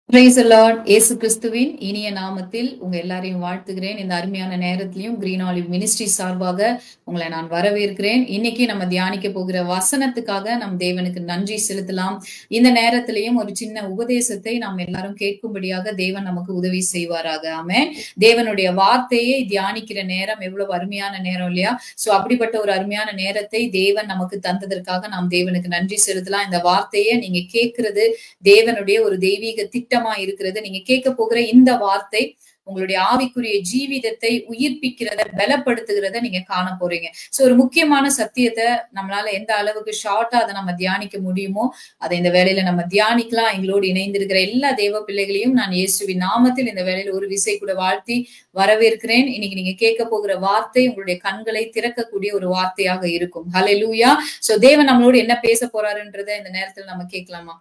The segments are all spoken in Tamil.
பிரைஸ் லார்ட் இயேசு கிறிஸ்துவின் இனிய நாமத்தில் உங்க எல்லாரையும் வாழ்த்துகிறேன் இந்த அருமையான நேரத்திலையும் கிரீன் ஆலிவ் மினிஸ்ட்ரி சார்பாக உங்களை நான் வரவேற்கிறேன் இன்னைக்கு நம்ம தியானிக்க போகிற வசனத்துக்காக நம் தேவனுக்கு நன்றி செலுத்தலாம் இந்த நேரத்திலையும் ஒரு சின்ன உபதேசத்தை நாம் எல்லாரும் கேட்கும்படியாக தேவன் நமக்கு உதவி செய்வாராக ஆமே தேவனுடைய வார்த்தையை தியானிக்கிற நேரம் எவ்வளவு அருமையான நேரம் இல்லையா சோ அப்படிப்பட்ட ஒரு அருமையான நேரத்தை தேவன் நமக்கு தந்ததற்காக நாம் தேவனுக்கு நன்றி செலுத்தலாம் இந்த வார்த்தையை நீங்க கேட்கிறது தேவனுடைய ஒரு தெய்வீக திட்டமா இருக்கிறது நீங்க கேட்க போகிற இந்த வார்த்தை உங்களுடைய ஆவிக்குரிய ஜீவிதத்தை உயிர்ப்பிக்கிறத பலப்படுத்துகிறத நீங்க காண போறீங்க சோ ஒரு முக்கியமான சத்தியத்தை நம்மளால எந்த அளவுக்கு ஷார்ட்டா அதை நம்ம தியானிக்க முடியுமோ அதை இந்த வேலையில நம்ம தியானிக்கலாம் எங்களோடு இணைந்திருக்கிற எல்லா தேவ பிள்ளைகளையும் நான் இயேசுவின் நாமத்தில் இந்த வேலையில ஒரு விசை கூட வாழ்த்தி வரவேற்கிறேன் இன்னைக்கு நீங்க கேட்க போகிற வார்த்தை உங்களுடைய கண்களை திறக்கக்கூடிய ஒரு வார்த்தையாக இருக்கும் ஹலே லூயா சோ தேவன் நம்மளோடு என்ன பேச போறாருன்றத இந்த நேரத்துல நம்ம கேட்கலாமா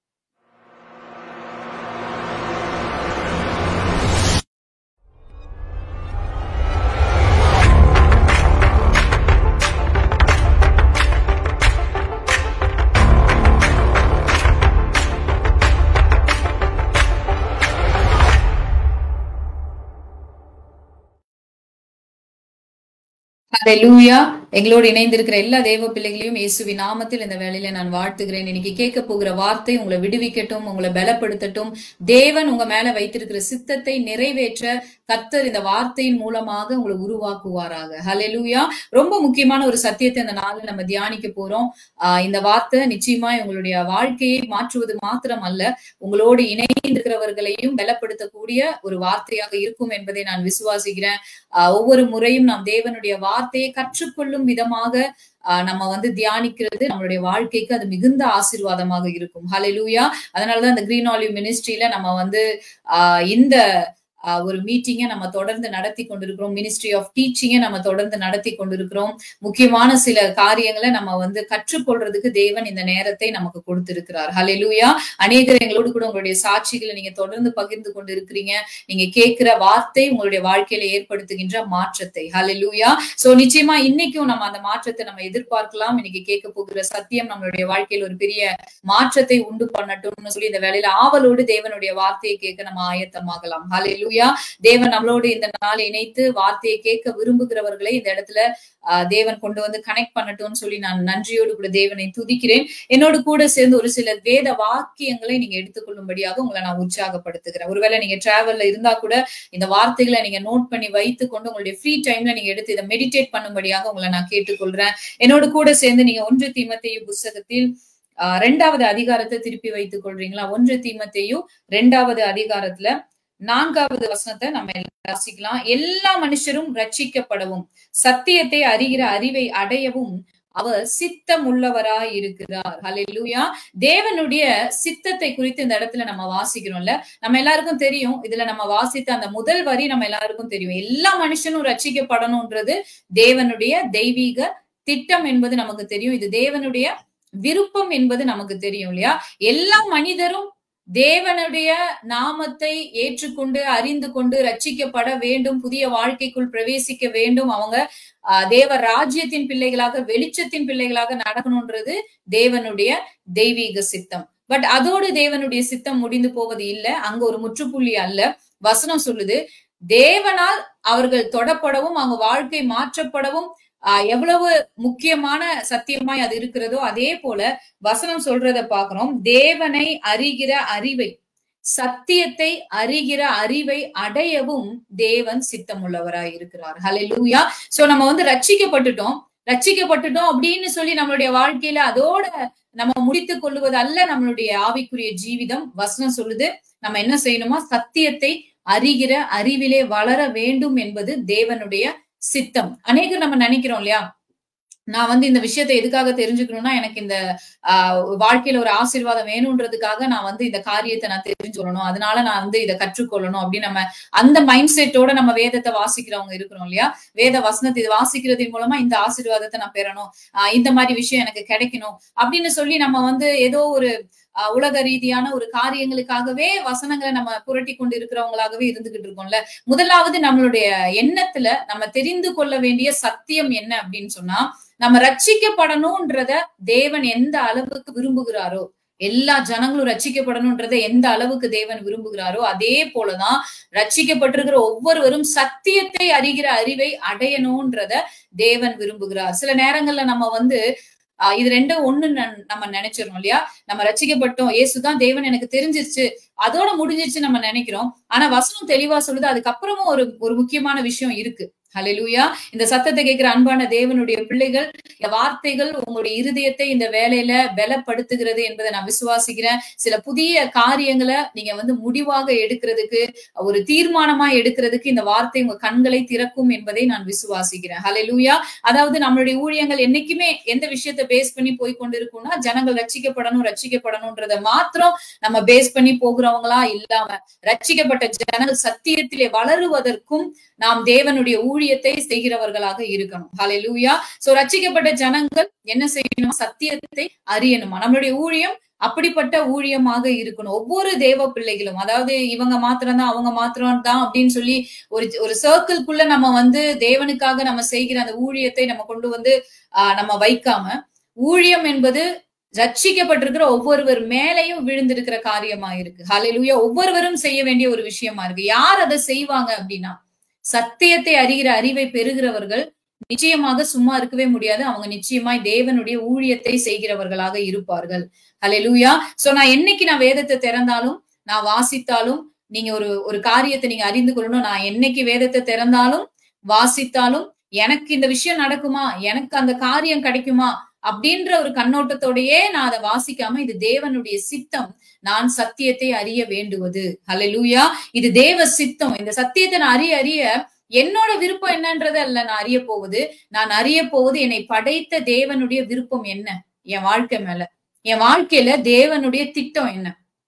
ஹalleluya எங்களோடு இணைந்திருக்கிற எல்லா தேவ பிள்ளைகளையும் இயேசுவின் நாமத்தில் இந்த வேளையில நான் வாழ்த்துகிறேன் இன்னைக்கு கேட்க போகிற வார்த்தை உங்களை விடுவிக்கட்டும் உங்களை பலப்படுத்தட்டும் தேவன் உங்க மேல வைத்திருக்கிற சித்தத்தை நிறைவேற்ற கத்தர் இந்த வார்த்தையின் மூலமாக உங்களை உருவாக்குவாராக ஹalleluya ரொம்ப முக்கியமான ஒரு சத்தியத்தை இந்த நாளில் நம்ம தியானிக்க போறோம் ஆஹ் இந்த வார்த்தை நிச்சயமா உங்களுடைய வாழ்க்கையை மாற்றுவது மாத்திரம் அல்ல உங்களோடு இணைந்திருக்கிறவர்களையும் பலப்படுத்தக்கூடிய ஒரு வார்த்தையாக இருக்கும் என்பதை நான் விசுவாசிக்கிறேன் ஆஹ் ஒவ்வொரு முறையும் நாம் தேவனுடைய வார்த்தையை கற்றுக்கொள்ளும் விதமாக ஆஹ் நம்ம வந்து தியானிக்கிறது நம்மளுடைய வாழ்க்கைக்கு அது மிகுந்த ஆசீர்வாதமாக இருக்கும் ஹalleluya அதனாலதான் இந்த கிரீன் ஆலிவ் மினிஸ்ட்ரியில நம்ம வந்து ஆஹ் இந்த ஆஹ் ஒரு மீட்டிங்கை நம்ம தொடர்ந்து நடத்தி கொண்டிருக்கிறோம் மினிஸ்ட்ரி ஆஃப் டீச்சிங்கை நம்ம தொடர்ந்து நடத்தி கொண்டிருக்கிறோம் முக்கியமான சில காரியங்களை நம்ம வந்து கற்றுக்கொள்றதுக்கு தேவன் இந்த நேரத்தை நமக்கு கொடுத்திருக்கிறார் ஹalleluya அநேகர் எங்களோடு கூட உங்களுடைய சாட்சிகளை நீங்க தொடர்ந்து பகிர்ந்து கொண்டு இருக்கிறீங்க நீங்க கேட்கிற வார்த்தை உங்களுடைய வாழ்க்கையில ஏற்படுத்துகின்ற மாற்றத்தை ஹalleluya சோ நிச்சயமா இன்னைக்கும் நம்ம அந்த மாற்றத்தை நம்ம எதிர்பார்க்கலாம் இன்னைக்கு கேட்க போகிற சத்தியம் நம்மளுடைய வாழ்க்கையில் ஒரு பெரிய மாற்றத்தை உண்டு பண்ணட்டும்னு சொல்லி இந்த வேலையில ஆவலோடு தேவனுடைய வார்த்தையை கேட்க நம்ம ஆயத்தமாகலாம் ஹalleluya தேவன் நம்மளோடு இந்த நாள் இணைத்து வார்த்தையை கேட்க விரும்புகிறவர்களை இந்த இடத்துல ஆஹ் தேவன் கொண்டு வந்து கனெக்ட் பண்ணட்டும்னு சொல்லி நான் நன்றியோடு கூட தேவனை துதிக்கிறேன் என்னோடு கூட சேர்ந்து ஒரு சில வேத வாக்கியங்களை நீங்க எடுத்துக்கொள்ளும்படியாக உங்களை நான் உற்சாகப்படுத்துகிறேன் ஒருவேளை நீங்க டிராவல்ல இருந்தா கூட இந்த வார்த்தைகளை நீங்க நோட் பண்ணி வைத்து கொண்டு உங்களுடைய ஃப்ரீ டைம்ல நீங்க எடுத்து இதை மெடிடேட் பண்ணும்படியாக உங்களை நான் கேட்டுக்கொள்றேன் என்னோடு கூட சேர்ந்து நீங்க ஒன்று தீமத்தையு புஸ்தகத்தில் ஆஹ் ரெண்டாவது அதிகாரத்தை திருப்பி வைத்துக் கொள்றீங்களா ஒன்று தீமத்தையும் ரெண்டாவது அதிகாரத்துல நான்காவது வசனத்தை நம்ம வாசிக்கலாம் எல்லா மனுஷரும் ரட்சிக்கப்படவும் சத்தியத்தை அறிகிற அறிவை அடையவும் அவர் சித்தம் உள்ளவராய் இருக்கிறார் ஹalleluya தேவனுடைய சித்தத்தை குறித்து இந்த இடத்துல நம்ம வாசிக்கிறோம்ல நம்ம எல்லாருக்கும் தெரியும் இதுல நம்ம வாசித்த அந்த முதல் வரி நம்ம எல்லாருக்கும் தெரியும் எல்லா மனுஷனும் ரட்சிக்கப்படணும்ன்றது தேவனுடைய தெய்வீக திட்டம் என்பது நமக்கு தெரியும் இது தேவனுடைய விருப்பம் என்பது நமக்கு தெரியும் இல்லையா எல்லா மனிதரும் தேவனுடைய நாமத்தை ஏற்றுக்கொண்டு அறிந்து கொண்டு ரட்சிக்கப்பட வேண்டும் புதிய வாழ்க்கைக்குள் பிரவேசிக்க வேண்டும் அவங்க தேவ ராஜ்யத்தின் பிள்ளைகளாக வெளிச்சத்தின் பிள்ளைகளாக நடக்கணும்ன்றது தேவனுடைய தெய்வீக சித்தம் பட் அதோடு தேவனுடைய சித்தம் முடிந்து போவது இல்லை அங்க ஒரு முற்றுப்புள்ளி அல்ல வசனம் சொல்லுது தேவனால் அவர்கள் தொடப்படவும் அவங்க வாழ்க்கை மாற்றப்படவும் ஆஹ் எவ்வளவு முக்கியமான சத்தியமாய் அது இருக்கிறதோ அதே போல வசனம் சொல்றத பாக்குறோம் தேவனை அறிகிற அறிவை சத்தியத்தை அறிகிற அறிவை அடையவும் தேவன் சித்தமுள்ளவராய் இருக்கிறார் ஹலே லூயா சோ நம்ம வந்து ரட்சிக்கப்பட்டுட்டோம் ரட்சிக்கப்பட்டுட்டோம் அப்படின்னு சொல்லி நம்மளுடைய வாழ்க்கையில அதோட நம்ம முடித்து கொள்ளுவது அல்ல நம்மளுடைய ஆவிக்குரிய ஜீவிதம் வசனம் சொல்லுது நம்ம என்ன செய்யணுமா சத்தியத்தை அறிகிற அறிவிலே வளர வேண்டும் என்பது தேவனுடைய சித்தம் அநேகர் நம்ம நினைக்கிறோம் இல்லையா நான் வந்து இந்த விஷயத்தை எதுக்காக தெரிஞ்சுக்கணும்னா எனக்கு இந்த ஆஹ் வாழ்க்கையில ஒரு ஆசீர்வாதம் வேணும்ன்றதுக்காக நான் வந்து இந்த காரியத்தை நான் தெரிஞ்சுக்கொள்ளணும் அதனால நான் வந்து இதை கற்றுக்கொள்ளணும் அப்படின்னு நம்ம அந்த மைண்ட் செட்டோட நம்ம வேதத்தை வாசிக்கிறவங்க இருக்கிறோம் இல்லையா வேத வசனத்தை இது வாசிக்கிறதின் மூலமா இந்த ஆசீர்வாதத்தை நான் பெறணும் ஆஹ் இந்த மாதிரி விஷயம் எனக்கு கிடைக்கணும் அப்படின்னு சொல்லி நம்ம வந்து ஏதோ ஒரு உலக ரீதியான ஒரு காரியங்களுக்காகவே வசனங்களை நம்ம புரட்டி கொண்டு இருக்கிறவங்களாகவே இருந்துகிட்டு இருக்கோம்ல முதலாவது நம்மளுடைய எண்ணத்துல நம்ம தெரிந்து கொள்ள வேண்டிய சத்தியம் என்ன அப்படின்னு சொன்னா நம்ம ரட்சிக்கப்படணும்ன்றத தேவன் எந்த அளவுக்கு விரும்புகிறாரோ எல்லா ஜனங்களும் ரட்சிக்கப்படணும்ன்றதை எந்த அளவுக்கு தேவன் விரும்புகிறாரோ அதே போலதான் ரட்சிக்கப்பட்டிருக்கிற ஒவ்வொருவரும் சத்தியத்தை அறிகிற அறிவை அடையணும்ன்றத தேவன் விரும்புகிறார் சில நேரங்கள்ல நம்ம வந்து ஆஹ் இது ரெண்டும் ஒண்ணு நம்ம நினைச்சிடறோம் இல்லையா நம்ம ரட்சிக்கப்பட்டோம் ஏசுதான் தேவன் எனக்கு தெரிஞ்சிருச்சு அதோட முடிஞ்சிருச்சு நம்ம நினைக்கிறோம் ஆனா வசனம் தெளிவா சொல்லுது அதுக்கப்புறமும் ஒரு ஒரு முக்கியமான விஷயம் இருக்கு ஹalleluya இந்த சத்தத்தை கேட்கிற அன்பான தேவனுடைய பிள்ளைகள் இந்த வார்த்தைகள் உங்களுடைய இருதயத்தை இந்த வேலையில பலப்படுத்துகிறது என்பதை நான் விசுவாசிக்கிறேன் சில புதிய காரியங்களை நீங்க வந்து முடிவாக எடுக்கிறதுக்கு ஒரு தீர்மானமா எடுக்கிறதுக்கு இந்த வார்த்தை உங்க கண்களை திறக்கும் என்பதை நான் விசுவாசிக்கிறேன் ஹalleluya அதாவது நம்மளுடைய ஊழியங்கள் என்னைக்குமே எந்த விஷயத்தை பேஸ் பண்ணி போய் கொண்டிருக்கும்னா ஜனங்கள் ரட்சிக்கப்படணும் ரட்சிக்கப்படணும்ன்றத மாத்திரம் நம்ம பேஸ் பண்ணி போகிறவங்களா இல்லாம ரட்சிக்கப்பட்ட ஜனங்கள் சத்தியத்திலே வளருவதற்கும் நாம் தேவனுடைய ஊழியத்தை செய்கிறவர்களாக இருக்கணும் ஹalleluya சோ ரட்சிக்கப்பட்ட ஜனங்கள் என்ன செய்யணும் சத்தியத்தை அறியணுமா நம்மளுடைய ஊழியம் அப்படிப்பட்ட ஊழியமாக இருக்கணும் ஒவ்வொரு தேவ பிள்ளைகளும் அதாவது இவங்க மாத்திரம் தான் அவங்க மாத்திரம் தான் அப்படின்னு சொல்லி ஒரு ஒரு சர்க்கிள்குள்ள நம்ம வந்து தேவனுக்காக நம்ம செய்கிற அந்த ஊழியத்தை நம்ம கொண்டு வந்து ஆஹ் நம்ம வைக்காம ஊழியம் என்பது ரட்சிக்கப்பட்டிருக்கிற ஒவ்வொருவர் மேலையும் விழுந்திருக்கிற காரியமா இருக்கு ஹalleluya ஒவ்வொருவரும் செய்ய வேண்டிய ஒரு விஷயமா இருக்கு யார் அதை செய்வாங்க அப்படின்னா சத்தியத்தை அறிகிற அறிவை பெறுகிறவர்கள் நிச்சயமாக சும்மா இருக்கவே முடியாது அவங்க நிச்சயமாய் தேவனுடைய ஊழியத்தை செய்கிறவர்களாக இருப்பார்கள் ஹalleluya சோ நான் என்னைக்கு நான் வேதத்தை திறந்தாலும் நான் வாசித்தாலும் நீங்க ஒரு ஒரு காரியத்தை நீங்க அறிந்து கொள்ளணும் நான் என்னைக்கு வேதத்தை திறந்தாலும் வாசித்தாலும் எனக்கு இந்த விஷயம் நடக்குமா எனக்கு அந்த காரியம் கிடைக்குமா அப்படின்ற ஒரு கண்ணோட்டத்தோடயே நான் அதை வாசிக்காம இது தேவனுடைய சித்தம் நான் சத்தியத்தை அறிய வேண்டுவது ஹalleluya இது தேவ சித்தம் இந்த சத்தியத்தை நான் அறிய அறிய என்னோட விருப்பம் என்னன்றது அல்ல நான் அறிய போவது நான் அறிய போவது என்னை படைத்த தேவனுடைய விருப்பம் என்ன என் வாழ்க்கை மேல என் வாழ்க்கையில தேவனுடைய திட்டம் என்ன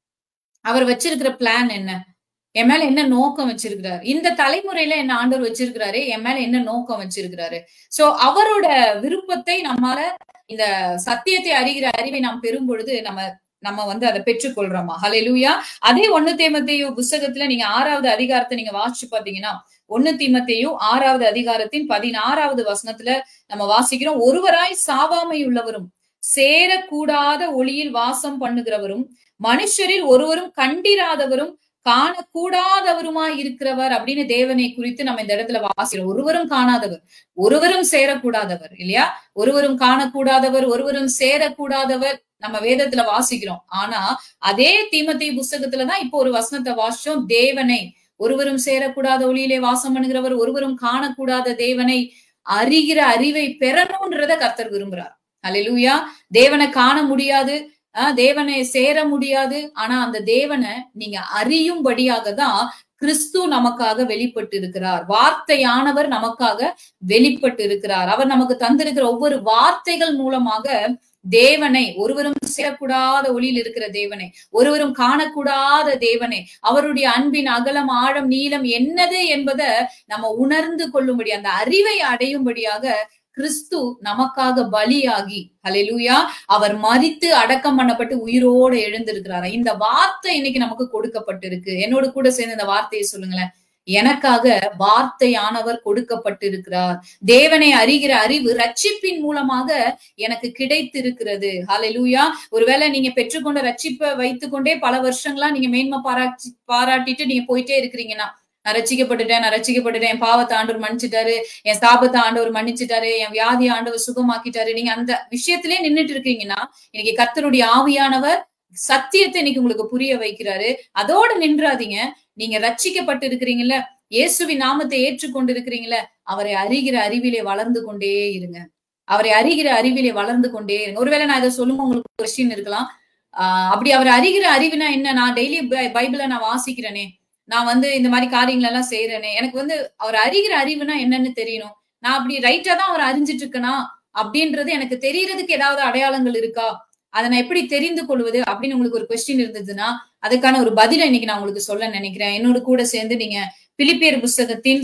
அவர் வச்சிருக்கிற பிளான் என்ன என் மேல என்ன நோக்கம் வச்சிருக்கிறாரு இந்த தலைமுறையில என்ன ஆண்டவர் வச்சிருக்கிறாரு என் மேல என்ன நோக்கம் வச்சிருக்கிறாரு சோ அவரோட விருப்பத்தை நம்மால இந்த சத்தியத்தை அறிகிற அறிவை நாம் பெறும் பொழுது நம்ம நம்ம வந்து அதை பெற்றுக்கொள்றோமா ஹalleluya அதே ஒண்ணு தீமத்தையோ புஸ்தகத்துல நீங்க ஆறாவது அதிகாரத்தை நீங்க வாசிச்சு பாத்தீங்கன்னா ஒண்ணு தீமத்தையும் ஆறாவது அதிகாரத்தின் பதினாறாவது வசனத்துல நம்ம வாசிக்கிறோம் ஒருவராய் சாவாமை உள்ளவரும் சேரக்கூடாத ஒளியில் வாசம் பண்ணுகிறவரும் மனுஷரில் ஒருவரும் கண்டிராதவரும் காணக்கூடாதவருமா இருக்கிறவர் அப்படின்னு தேவனை குறித்து நம்ம இந்த இடத்துல வாசிக்கிறோம் ஒருவரும் காணாதவர் ஒருவரும் சேரக்கூடாதவர் இல்லையா ஒருவரும் காணக்கூடாதவர் ஒருவரும் சேரக்கூடாதவர் நம்ம வேதத்துல வாசிக்கிறோம் ஆனா அதே தீமத்தை புஸ்தகத்துலதான் இப்போ ஒரு வசனத்தை வாசிச்சோம் தேவனை ஒருவரும் சேரக்கூடாத ஒளியிலே வாசம் பண்ணுகிறவர் ஒருவரும் காணக்கூடாத தேவனை அறிகிற அறிவை பெறணும்ன்றத கர்த்தர் விரும்புறார் அலையிலூயா தேவனை காண முடியாது ஆஹ் தேவனை சேர முடியாது ஆனா அந்த தேவனை நீங்க அறியும்படியாக தான் கிறிஸ்து நமக்காக வெளிப்பட்டு இருக்கிறார் வார்த்தையானவர் நமக்காக வெளிப்பட்டு இருக்கிறார் அவர் நமக்கு தந்திருக்கிற ஒவ்வொரு வார்த்தைகள் மூலமாக தேவனை ஒருவரும் சேரக்கூடாத ஒளியில் இருக்கிற தேவனை ஒருவரும் காணக்கூடாத தேவனை அவருடைய அன்பின் அகலம் ஆழம் நீளம் என்னது என்பதை நம்ம உணர்ந்து கொள்ளும்படி அந்த அறிவை அடையும்படியாக கிறிஸ்து நமக்காக பலியாகி ஹலெலுயா அவர் மறித்து அடக்கம் பண்ணப்பட்டு உயிரோடு எழுந்திருக்கிறார் இந்த வார்த்தை இன்னைக்கு நமக்கு கொடுக்கப்பட்டிருக்கு என்னோட கூட சேர்ந்து இந்த வார்த்தையை சொல்லுங்களேன் எனக்காக வார்த்தையானவர் கொடுக்கப்பட்டிருக்கிறார் தேவனை அறிகிற அறிவு ரட்சிப்பின் மூலமாக எனக்கு கிடைத்திருக்கிறது ஹalleluya ஒருவேளை நீங்க பெற்றுக்கொண்ட ரட்சிப்பை வைத்துக்கொண்டே பல வருஷங்களா நீங்க மேன்மை பாராட்டி பாராட்டிட்டு நீங்க போயிட்டே இருக்கிறீங்கன்னா நான் ரசிக்கப்பட்டுட்டேன் நான் ரசிக்கப்பட்டுட்டேன் என் பாவத்தை ஆண்டவர் மன்னிச்சிட்டாரு என் சாபத்தை ஆண்டவர் மன்னிச்சிட்டாரு என் வியாதி ஆண்டவர் சுகமாக்கிட்டாரு நீங்க அந்த விஷயத்திலே நின்றுட்டு இருக்கீங்கன்னா இன்னைக்கு கர்த்தருடைய ஆவியானவர் சத்தியத்தை இன்னைக்கு உங்களுக்கு புரிய வைக்கிறாரு அதோட நின்றாதீங்க நீங்க ரட்சிக்கப்பட்டு இருக்கிறீங்கல்ல இயேசுவின் நாமத்தை ஏற்றுக்கொண்டு இருக்கிறீங்களே அவரை அறிகிற அறிவிலே வளர்ந்து கொண்டே இருங்க அவரை அறிகிற அறிவிலே வளர்ந்து கொண்டே இருங்க ஒருவேளை நான் இதை சொல்லும் உங்களுக்கு கொஸ்டின் இருக்கலாம் ஆஹ் அப்படி அவர் அறிகிற அறிவுனா என்ன நான் டெய்லி பைபிளை நான் வாசிக்கிறேனே நான் வந்து இந்த மாதிரி காரியங்கள் எல்லாம் செய்யறேனே எனக்கு வந்து அவர் அறிகிற அறிவுனா என்னன்னு தெரியணும் நான் அப்படி ரைட்டா தான் அவர் அறிஞ்சிட்டு இருக்கனா அப்படின்றது எனக்கு தெரியறதுக்கு ஏதாவது அடையாளங்கள் இருக்கா அதை நான் எப்படி தெரிந்து கொள்வது அப்படின்னு உங்களுக்கு ஒரு கொஸ்டின் இருந்ததுன்னா அதுக்கான ஒரு பதிலை இன்னைக்கு நான் உங்களுக்கு சொல்ல நினைக்கிறேன் என்னோட கூட சேர்ந்து நீங்க பிலிப்பியர் புஸ்தகத்தின்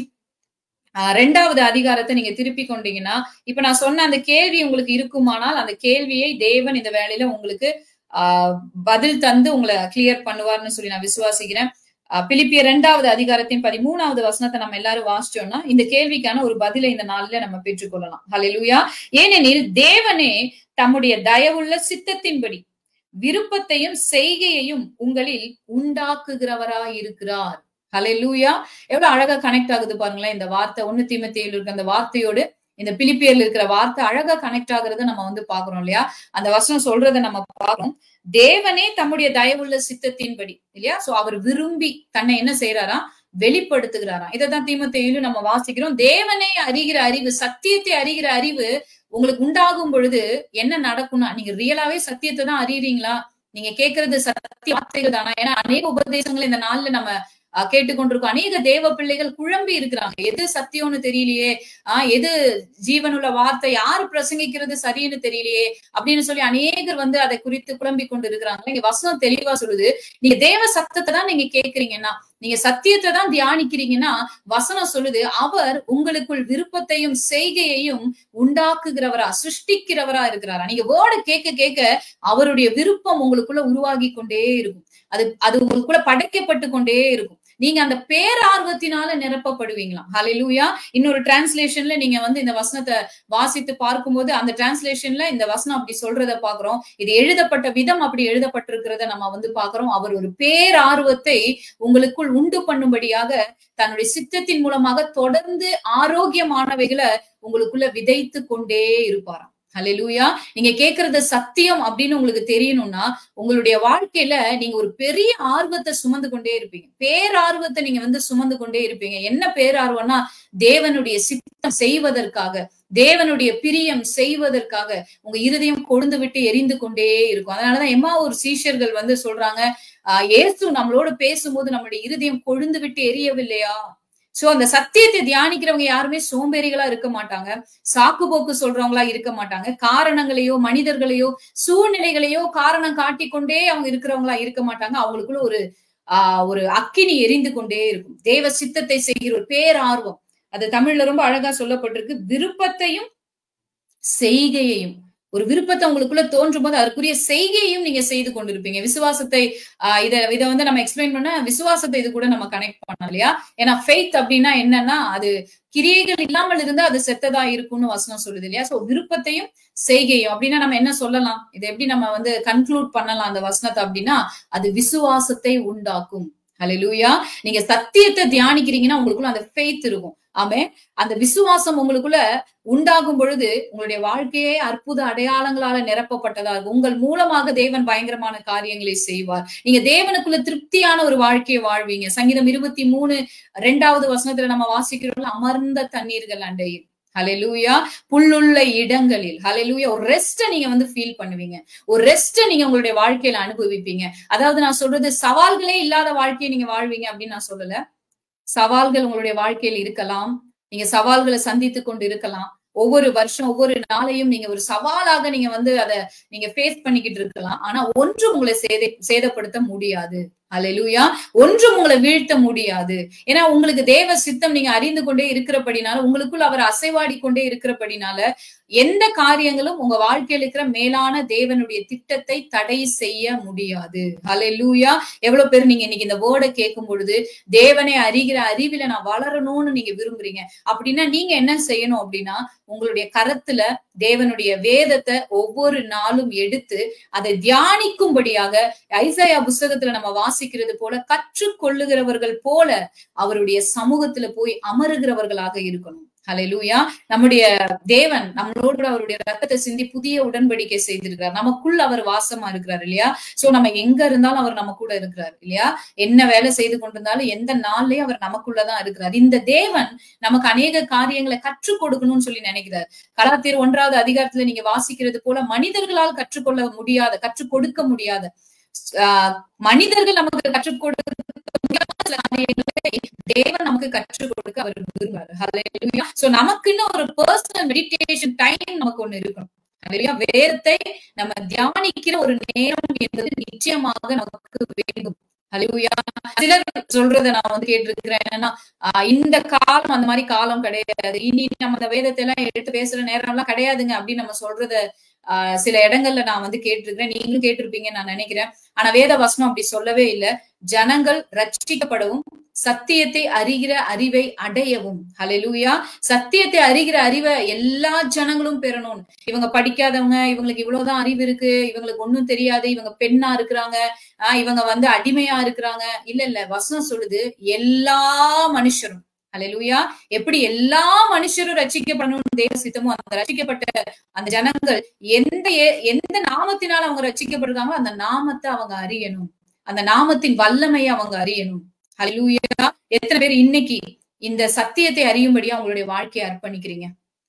ரெண்டாவது அதிகாரத்தை நீங்க திருப்பி கொண்டீங்கன்னா இப்ப நான் சொன்ன அந்த கேள்வி உங்களுக்கு இருக்குமானால் அந்த கேள்வியை தேவன் இந்த வேலையில உங்களுக்கு ஆஹ் பதில் தந்து உங்களை கிளியர் பண்ணுவார்னு சொல்லி நான் விசுவாசிக்கிறேன் பிலிப்பிய இரண்டாவது அதிகாரத்தின் பதிமூணாவது வசனத்தை நம்ம எல்லாரும் வாசிச்சோம்னா இந்த கேள்விக்கான ஒரு பதிலை இந்த நாள்ல நம்ம பெற்றுக்கொள்ளலாம் ஹலெலுயா ஏனெனில் தேவனே தம்முடைய தயவுள்ள சித்தத்தின்படி விருப்பத்தையும் செய்கையையும் உங்களில் உண்டாக்குகிறவராய் இருக்கிறார் ஹalleluya எவ்வளவு அழகா கனெக்ட் ஆகுது பாருங்களேன் இந்த வார்த்தை ஒண்ணு தீமத்தையில் இருக்க அந்த வார்த்தையோடு இந்த பிலிப்பியர்ல இருக்கிற வார்த்தை அழகா கனெக்ட் ஆகுறத நம்ம வந்து பாக்குறோம் இல்லையா அந்த வசனம் சொல்றத நம்ம பாக்குறோம் தேவனே தம்முடைய தயவுள்ள சித்தத்தின்படி இல்லையா சோ அவர் விரும்பி தன்னை என்ன செய்யறாரா வெளிப்படுத்துகிறாராம் இதைதான் தீமத்தையிலும் நம்ம வாசிக்கிறோம் தேவனை அறிகிற அறிவு சத்தியத்தை அறிகிற அறிவு உங்களுக்கு உண்டாகும் பொழுது என்ன நடக்கும்னா நீங்க ரியலாவே சத்தியத்தை தான் அறியறீங்களா நீங்க கேக்குறது சத்திய வார்த்தைகள் தானா ஏன்னா அநேக உபதேசங்கள் இந்த நாள்ல நம்ம அஹ், கேட்டுக்கொண்டிருக்கோம் அநேக தேவ பிள்ளைகள் குழம்பி இருக்கிறாங்க எது சத்தியம்னு தெரியலையே ஆஹ் எது ஜீவனுள்ள வார்த்தை யாரு பிரசங்கிக்கிறது சரின்னு தெரியலையே அப்படின்னு சொல்லி அநேகர் வந்து அதை குறித்து குழம்பி கொண்டு இருக்கிறாங்க இங்க வசனம் தெளிவா சொல்லுது நீங்க தேவ சத்தத்தை தான் நீங்க கேக்குறீங்கன்னா நீங்க சத்தியத்தை தான் தியானிக்கிறீங்கன்னா வசனம் சொல்லுது அவர் உங்களுக்குள் விருப்பத்தையும் செய்கையையும் உண்டாக்குகிறவரா சிருஷ்டிக்கிறவரா இருக்கிறாரா நீங்க வேர்டு கேட்க கேட்க அவருடைய விருப்பம் உங்களுக்குள்ள உருவாகி கொண்டே இருக்கும் அது அது உங்களுக்குள்ள படைக்கப்பட்டு கொண்டே இருக்கும் நீங்க அந்த பேரார்வத்தினால நிரப்பப்படுவீங்களாம் ஹalleluya இன்னொரு டிரான்ஸ்லேஷன்ல நீங்க வந்து இந்த வசனத்தை வாசித்து பார்க்கும்போது அந்த டிரான்ஸ்லேஷன்ல இந்த வசனம் அப்படி சொல்றத பாக்குறோம் இது எழுதப்பட்ட விதம் அப்படி எழுதப்பட்டிருக்கிறத நம்ம வந்து பாக்குறோம் அவர் ஒரு பேரார்வத்தை உங்களுக்குள் உண்டு பண்ணும்படியாக தன்னுடைய சித்தத்தின் மூலமாக தொடர்ந்து ஆரோக்கியமானவைகளை உங்களுக்குள்ள விதைத்து கொண்டே இருப்பாராம் ஹalleluya நீங்க கேக்குறது சத்தியம் அப்படின்னு உங்களுக்கு தெரியணும்னா உங்களுடைய வாழ்க்கையில நீங்க ஒரு பெரிய ஆர்வத்தை சுமந்து கொண்டே இருப்பீங்க பேரார்வத்தை நீங்க வந்து சுமந்து கொண்டே இருப்பீங்க என்ன பேரார்வம்னா தேவனுடைய சித்தம் செய்வதற்காக தேவனுடைய பிரியம் செய்வதற்காக உங்க இருதயம் கொழுந்து விட்டு எரிந்து கொண்டே இருக்கும் அதனாலதான் எம்மா ஒரு சீஷர்கள் வந்து சொல்றாங்க ஆஹ் இயேசு நம்மளோட பேசும்போது நம்மளுடைய இருதயம் கொழுந்து விட்டு எரியவில்லையா சோ அந்த சத்தியத்தை தியானிக்கிறவங்க யாருமே சோம்பேறிகளா இருக்க மாட்டாங்க சாக்கு போக்கு சொல்றவங்களா இருக்க மாட்டாங்க காரணங்களையோ மனிதர்களையோ சூழ்நிலைகளையோ காரணம் காட்டிக்கொண்டே அவங்க இருக்கிறவங்களா இருக்க மாட்டாங்க அவங்களுக்குள்ள ஒரு ஆஹ் ஒரு அக்கினி எரிந்து கொண்டே இருக்கும் தேவ சித்தத்தை செய்கிற ஒரு பேரார்வம் அது தமிழ்ல ரொம்ப அழகா சொல்லப்பட்டிருக்கு விருப்பத்தையும் செய்கையையும் ஒரு விருப்பத்தை உங்களுக்குள்ள தோன்றும் போது அதற்குரிய செய்கையையும் நீங்க செய்து கொண்டிருப்பீங்க விசுவாசத்தை ஆஹ் இத இதை வந்து நம்ம எக்ஸ்பிளைன் பண்ண விசுவாசத்தை இது கூட நம்ம கனெக்ட் பண்ணலாம் இல்லையா ஏன்னா ஃபெய்த் அப்படின்னா என்னன்னா அது கிரியைகள் இல்லாமல் இருந்தா அது செத்ததா இருக்கும்னு வசனம் சொல்லுது இல்லையா சோ விருப்பத்தையும் செய்கையும் அப்படின்னா நம்ம என்ன சொல்லலாம் இதை எப்படி நம்ம வந்து கன்க்ளூட் பண்ணலாம் அந்த வசனத்தை அப்படின்னா அது விசுவாசத்தை உண்டாக்கும் ஹalleluya நீங்க சத்தியத்தை தியானிக்கிறீங்கன்னா உங்களுக்குள்ள அந்த ஃபெய்த் இருக்கும் ஆமே அந்த விசுவாசம் உங்களுக்குள்ள உண்டாகும் பொழுது உங்களுடைய வாழ்க்கையே அற்புத அடையாளங்களால நிரப்பப்பட்டதா இருக்கும் உங்கள் மூலமாக தேவன் பயங்கரமான காரியங்களை செய்வார் நீங்க தேவனுக்குள்ள திருப்தியான ஒரு வாழ்க்கையை வாழ்வீங்க சங்கீதம் இருபத்தி மூணு ரெண்டாவது வசனத்துல நம்ம வாசிக்கிறோம் அமர்ந்த தண்ணீர்கள் அண்டையில் ஹalleluya புல்லுள்ள இடங்களில் ஹalleluya ஒரு ரெஸ்ட நீங்க வந்து ஃபீல் பண்ணுவீங்க ஒரு ரெஸ்ட நீங்க உங்களுடைய வாழ்க்கையில அனுபவிப்பீங்க அதாவது நான் சொல்றது சவால்களே இல்லாத வாழ்க்கையை நீங்க வாழ்வீங்க அப்படின்னு நான் சொல்லல சவால்கள் உங்களுடைய வாழ்க்கையில் இருக்கலாம் நீங்க சவால்களை சந்தித்து கொண்டு இருக்கலாம் ஒவ்வொரு வருஷம் ஒவ்வொரு நாளையும் நீங்க ஒரு சவாலாக நீங்க வந்து அதை நீங்க ஃபேஸ் பண்ணிக்கிட்டு இருக்கலாம் ஆனா ஒன்றும் உங்களை சேதை சேதப்படுத்த முடியாது அல்லேலூயா ஒன்றும் உங்களை வீழ்த்த முடியாது ஏன்னா உங்களுக்கு தேவ சித்தம் நீங்க அறிந்து கொண்டே இருக்கிறபடினால உங்களுக்குள் அவர் அசைவாடி கொண்டே இருக்கிறபடினால எந்த காரியங்களும் உங்க வாழ்க்கையில் இருக்கிற மேலான தேவனுடைய திட்டத்தை தடை செய்ய முடியாது அல்லேலூயா எவ்வளவு பேர் நீங்க இன்னைக்கு இந்த வேர்டை கேட்கும் பொழுது தேவனை அறிகிற அறிவில நான் வளரணும்னு நீங்க விரும்புறீங்க அப்படின்னா நீங்க என்ன செய்யணும் அப்படின்னா உங்களுடைய கரத்துல தேவனுடைய வேதத்தை ஒவ்வொரு நாளும் எடுத்து அதை தியானிக்கும்படியாக ஐசையா புஸ்தகத்துல நம்ம வாசிக்கிறது போல கற்றுக்கொள்ளுகிறவர்கள் போல அவருடைய சமூகத்துல போய் அமருகிறவர்களாக இருக்கணும் ஹalleluya நம்முடைய தேவன் நம்மளோடு கூட அவருடைய ரத்தத்தை சிந்தி புதிய உடன்படிக்கை செய்திருக்கிறார் நமக்குள்ள அவர் வாசமா இருக்கிறார் இல்லையா சோ நம்ம எங்க இருந்தாலும் அவர் நம்ம கூட இருக்கிறார் இல்லையா என்ன வேலை செய்து கொண்டிருந்தாலும் எந்த நாள்லயும் அவர் நமக்குள்ளதான் இருக்கிறார் இந்த தேவன் நமக்கு அநேக காரியங்களை கற்றுக் கொடுக்கணும்னு சொல்லி நினைக்கிறார் கலாத்தியர் ஒன்றாவது அதிகாரத்துல நீங்க வாசிக்கிறது போல மனிதர்களால் கற்றுக்கொள்ள முடியாத கற்றுக் கொடுக்க முடியாத ஆஹ் மனிதர்கள் நமக்கு கற்றுக் கொடுக்க முடியாத சில காரியங்களை தேவன் நமக்கு கற்றுக் கொடுக்க அவர் விரும்புறாரு ஹalleluya சோ நமக்குன்னு ஒரு பர்சனல் மெடிடேஷன் டைம் நமக்கு ஒண்ணு இருக்கணும் ஹalleluya வேதத்தை நம்ம தியானிக்கிற ஒரு நேரம் என்பது நிச்சயமாக நமக்கு வேண்டும் ஹalleluya சிலர் சொல்றத நான் வந்து கேட்டிருக்கிறேன் என்னன்னா ஆஹ் இந்த காலம் அந்த மாதிரி காலம் கிடையாது இனி நம்ம அந்த வேதத்தை எல்லாம் எடுத்து பேசுற நேரம் எல்லாம் கிடையாதுங்க அப்படின்னு நம்ம சொல்றத ஆஹ் சில இடங்கள்ல நான் வந்து கேட்டிருக்கிறேன் நீங்களும் கேட்டிருப்பீங்கன்னு நான் நினைக்கிறேன் ஆனா வேத வசனம் அப்படி சொல்லவே இல்லை ஜனங்கள் ரட்சிக்கப்படவும் சத்தியத்தை அறிகிற அறிவை அடையவும் ஹalleluya சத்தியத்தை அறிகிற அறிவை எல்லா ஜனங்களும் பெறணும் இவங்க படிக்காதவங்க இவங்களுக்கு இவ்வளவுதான் அறிவு இருக்கு இவங்களுக்கு ஒண்ணும் தெரியாது இவங்க பெண்ணா இருக்கிறாங்க ஆஹ் இவங்க வந்து அடிமையா இருக்கிறாங்க இல்ல இல்ல வசனம் சொல்லுது எல்லா மனுஷரும் ஹalleluya எப்படி எல்லா மனுஷரும் ரட்சிக்கப்படணும் தேவ சித்தமோ அந்த ரட்சிக்கப்பட்ட அந்த ஜனங்கள் எந்த ஏ- எந்த நாமத்தினால் அவங்க ரட்சிக்கப்படுறாங்களோ அந்த நாமத்தை அவங்க அறியணும் அந்த நாமத்தின் வல்லமையை அவங்க அறியணும் ஹalleluya எத்தனை பேர் இன்னைக்கு இந்த சத்தியத்தை அறியும்படியா அவங்களுடைய வாழ்க்கையை அர்ப்பணிக்கிறீங்க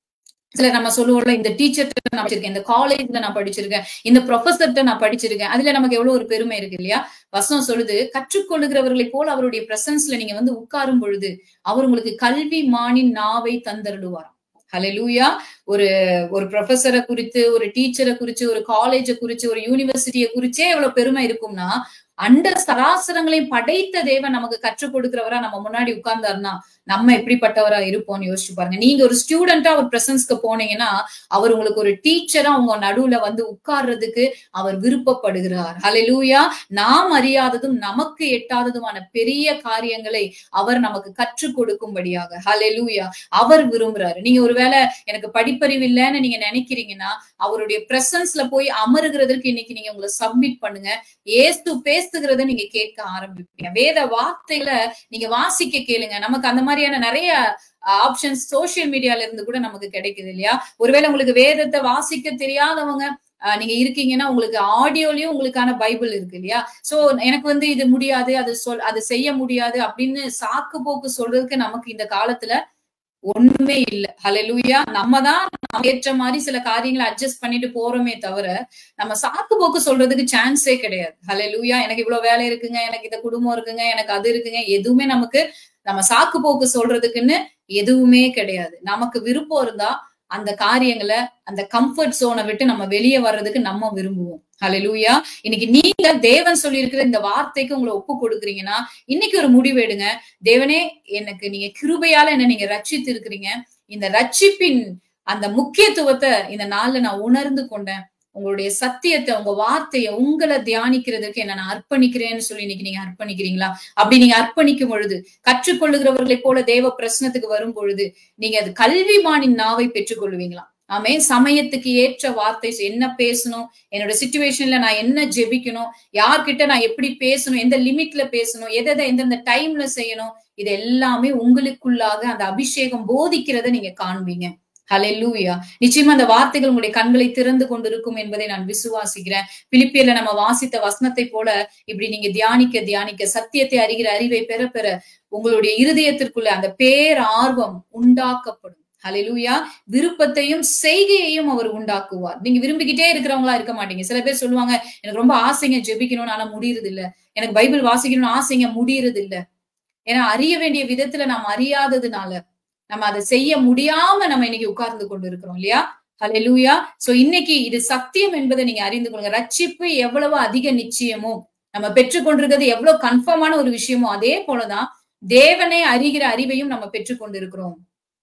சில நம்ம சொல்லுவோம்ல இந்த டீச்சர்கிட்ட நான் படிச்சிருக்கேன் இந்த காலேஜ்ல நான் படிச்சிருக்கேன் இந்த ப்ரொஃபசர்கிட்ட நான் படிச்சிருக்கேன் அதுல நமக்கு எவ்வளவு ஒரு பெருமை இருக்கு இல்லையா வசனம் சொல்லுது கற்றுக்கொள்ளுகிறவர்களை போல அவருடைய பிரசன்ஸ்ல நீங்க வந்து உட்காரும் பொழுது அவர் உங்களுக்கு கல்வி மானின் நாவை தந்தருடுவாராம் ஹalleluya ஒரு ஒரு ப்ரொஃபஸரை குறித்து ஒரு டீச்சரை குறிச்சு ஒரு காலேஜை குறிச்சு ஒரு யூனிவர்சிட்டியை குறிச்சே எவ்வளவு பெருமை இருக்கும்னா அண்ட சராசரங்களையும் படைத்த தேவன் நமக்கு கற்றுக் கொடுக்கிறவரா நம்ம முன்னாடி உட்கார்ந்தாருன்னா நம்ம எப்படிப்பட்டவரா இருப்போம்னு யோசிச்சு பாருங்க நீங்க ஒரு ஸ்டூடெண்டா ஒரு பிரசன்ஸ்க்கு போனீங்கன்னா அவர் உங்களுக்கு ஒரு டீச்சரா உங்க நடுவுல வந்து உட்கார்றதுக்கு அவர் விருப்பப்படுகிறார் ஹalleluya நாம் அறியாததும் நமக்கு எட்டாததுமான பெரிய காரியங்களை அவர் நமக்கு கற்றுக் கொடுக்கும்படியாக ஹalleluya அவர் விரும்புறாரு நீங்க ஒருவேளை எனக்கு படிப்பறிவு இல்லைன்னு நீங்க நினைக்கிறீங்கன்னா அவருடைய பிரசன்ஸ்ல போய் அமருகிறதற்கு இன்னைக்கு நீங்க உங்களை சப்மிட் பண்ணுங்க ஏசு பேசுகிறத நீங்க கேட்க ஆரம்பிப்பீங்க வேத வார்த்தைகளை நீங்க வாசிக்க கேளுங்க நமக்கு அந்த மாதிரியான நிறைய ஆப்ஷன்ஸ் சோசியல் மீடியால இருந்து கூட நமக்கு கிடைக்குது இல்லையா ஒருவேளை உங்களுக்கு வேதத்தை வாசிக்க தெரியாதவங்க ஆஹ் நீங்க இருக்கீங்கன்னா உங்களுக்கு ஆடியோலயும் உங்களுக்கான பைபிள் இருக்கு இல்லையா சோ எனக்கு வந்து இது முடியாது அது சொல் அது செய்ய முடியாது அப்படின்னு சாக்கு போக்கு சொல்றதுக்கு நமக்கு இந்த காலத்துல ஒண்ணுமே இல்ல ஹalleluya நம்ம தான் நம்ம ஏற்ற மாதிரி சில காரியங்களை அட்ஜஸ்ட் பண்ணிட்டு போறோமே தவிர நம்ம சாக்கு போக்கு சொல்றதுக்கு சான்ஸே கிடையாது ஹalleluya எனக்கு இவ்வளவு வேலை இருக்குங்க எனக்கு இந்த குடும்பம் இருக்குங்க எனக்கு அது இருக்குங்க எதுவுமே நமக்கு நம்ம சாக்கு போக்கு சொல்றதுக்குன்னு எதுவுமே கிடையாது நமக்கு விருப்பம் இருந்தா அந்த காரியங்களை அந்த கம்ஃபர்ட் சோனை விட்டு நம்ம வெளியே வர்றதுக்கு நம்ம விரும்புவோம் ஹalleluya இன்னைக்கு நீங்க தேவன் சொல்லியிருக்கிற இந்த வார்த்தைக்கு உங்களை ஒப்பு கொடுக்குறீங்கன்னா இன்னைக்கு ஒரு முடிவு எடுங்க தேவனே எனக்கு நீங்க கிருபையால என்ன நீங்க ரட்சித்து இருக்கிறீங்க இந்த ரட்சிப்பின் அந்த முக்கியத்துவத்தை இந்த நாள்ல நான் உணர்ந்து கொண்டேன் உங்களுடைய சத்தியத்தை உங்க வார்த்தையை உங்களை தியானிக்கிறதுக்கு என்ன நான் அர்ப்பணிக்கிறேன்னு சொல்லி இன்னைக்கு நீங்க அர்ப்பணிக்கிறீங்களா அப்படி நீங்க அர்ப்பணிக்கும் பொழுது கற்றுக்கொள்ளுகிறவர்களை போல தேவ பிரச்சனத்துக்கு வரும் பொழுது நீங்க அது கல்விமானின் நாவை பெற்றுக்கொள்வீங்களா ஆமே சமயத்துக்கு ஏற்ற வார்த்தை என்ன பேசணும் என்னோட சுச்சுவேஷன்ல நான் என்ன ஜெபிக்கணும் யார்கிட்ட நான் எப்படி பேசணும் எந்த லிமிட்ல பேசணும் எதை எதை எந்தெந்த டைம்ல செய்யணும் இது எல்லாமே உங்களுக்குள்ளாக அந்த அபிஷேகம் போதிக்கிறத நீங்க காண்பீங்க ஹalleluya நிச்சயமா அந்த வார்த்தைகள் உங்களுடைய கண்களை திறந்து கொண்டிருக்கும் என்பதை நான் விசுவாசிக்கிறேன் பிலிப்பியர்ல நம்ம வாசித்த வசனத்தை போல இப்படி நீங்க தியானிக்க தியானிக்க சத்தியத்தை அறிகிற அறிவை பெற பெற உங்களுடைய இருதயத்திற்குள்ள அந்த பேர் ஆர்வம் உண்டாக்கப்படும் ஹalleluya விருப்பத்தையும் செய்கையையும் அவர் உண்டாக்குவார் நீங்க விரும்பிக்கிட்டே இருக்கிறவங்களா இருக்க மாட்டீங்க சில பேர் சொல்லுவாங்க எனக்கு ரொம்ப ஆசைங்க ஜெபிக்கணும்னு ஆனா முடியறது இல்ல எனக்கு பைபிள் வாசிக்கணும்னு ஆசைங்க முடியறது இல்ல ஏன்னா அறிய வேண்டிய விதத்துல நாம் அறியாததுனால நம்ம அதை செய்ய முடியாம நம்ம இன்னைக்கு உட்கார்ந்து கொண்டு இருக்கிறோம் இல்லையா ஹalleluya சோ இன்னைக்கு இது சத்தியம் என்பதை நீங்க அறிந்து கொள்ளுங்க ரட்சிப்பு எவ்வளவு அதிக நிச்சயமோ நம்ம பெற்றுக்கொண்டிருக்கிறது எவ்வளவு கன்ஃபார்மான ஒரு விஷயமோ அதே போலதான் தேவனை அறிகிற அறிவையும் நம்ம பெற்றுக்கொண்டு இருக்கிறோம்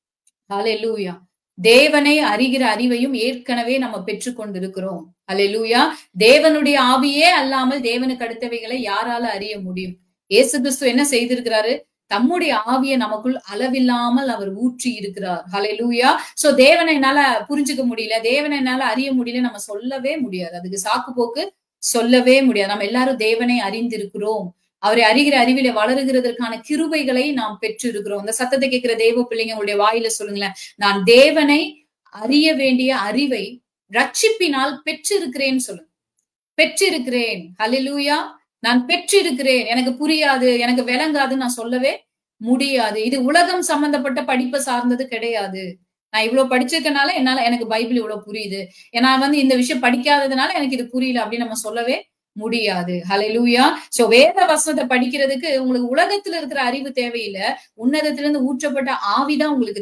ஹalleluya தேவனை அறிகிற அறிவையும் ஏற்கனவே நம்ம பெற்றுக்கொண்டிருக்கிறோம் ஹalleluya தேவனுடைய ஆவியே அல்லாமல் தேவனுக்கு அடுத்தவைகளை யாரால அறிய முடியும் இயேசு கிறிஸ்து என்ன செய்திருக்கிறாரு தம்முடைய ஆவிய நமக்குள் அளவில்லாமல் அவர் ஊற்றி இருக்கிறார் ஹalleluya சோ தேவனை என்னால புரிஞ்சுக்க முடியல தேவனை என்னால அறிய முடியல நம்ம சொல்லவே முடியாது அதுக்கு சாக்கு போக்கு சொல்லவே முடியாது நம்ம எல்லாரும் தேவனை அறிந்திருக்கிறோம் அவரை அறிகிற அறிவில வளருகிறதற்கான கிருபைகளை நாம் பெற்றிருக்கிறோம் இந்த சத்தத்தை கேட்கிற தேவ பிள்ளைங்க உங்களுடைய வாயில சொல்லுங்களேன் நான் தேவனை அறிய வேண்டிய அறிவை ரட்சிப்பினால் பெற்றிருக்கிறேன்னு சொல்லுங்க பெற்றிருக்கிறேன் ஹalleluya நான் பெற்றிருக்கிறேன் எனக்கு புரியாது எனக்கு விளங்காதுன்னு நான் சொல்லவே முடியாது இது உலகம் சம்பந்தப்பட்ட படிப்பை சார்ந்தது கிடையாது நான் இவ்வளவு படிச்சிருக்கனால என்னால எனக்கு பைபிள் இவ்வளவு புரியுது நான் வந்து இந்த விஷயம் படிக்காததுனால எனக்கு இது புரியல அப்படின்னு நம்ம சொல்லவே முடியாது ஹalleluya சோ வேத வசனத்தை படிக்கிறதுக்கு உங்களுக்கு உலகத்துல இருக்கிற அறிவு தேவையில்லை உன்னதத்துல இருந்து ஊற்றப்பட்ட ஆவிதான் உங்களுக்கு தேவை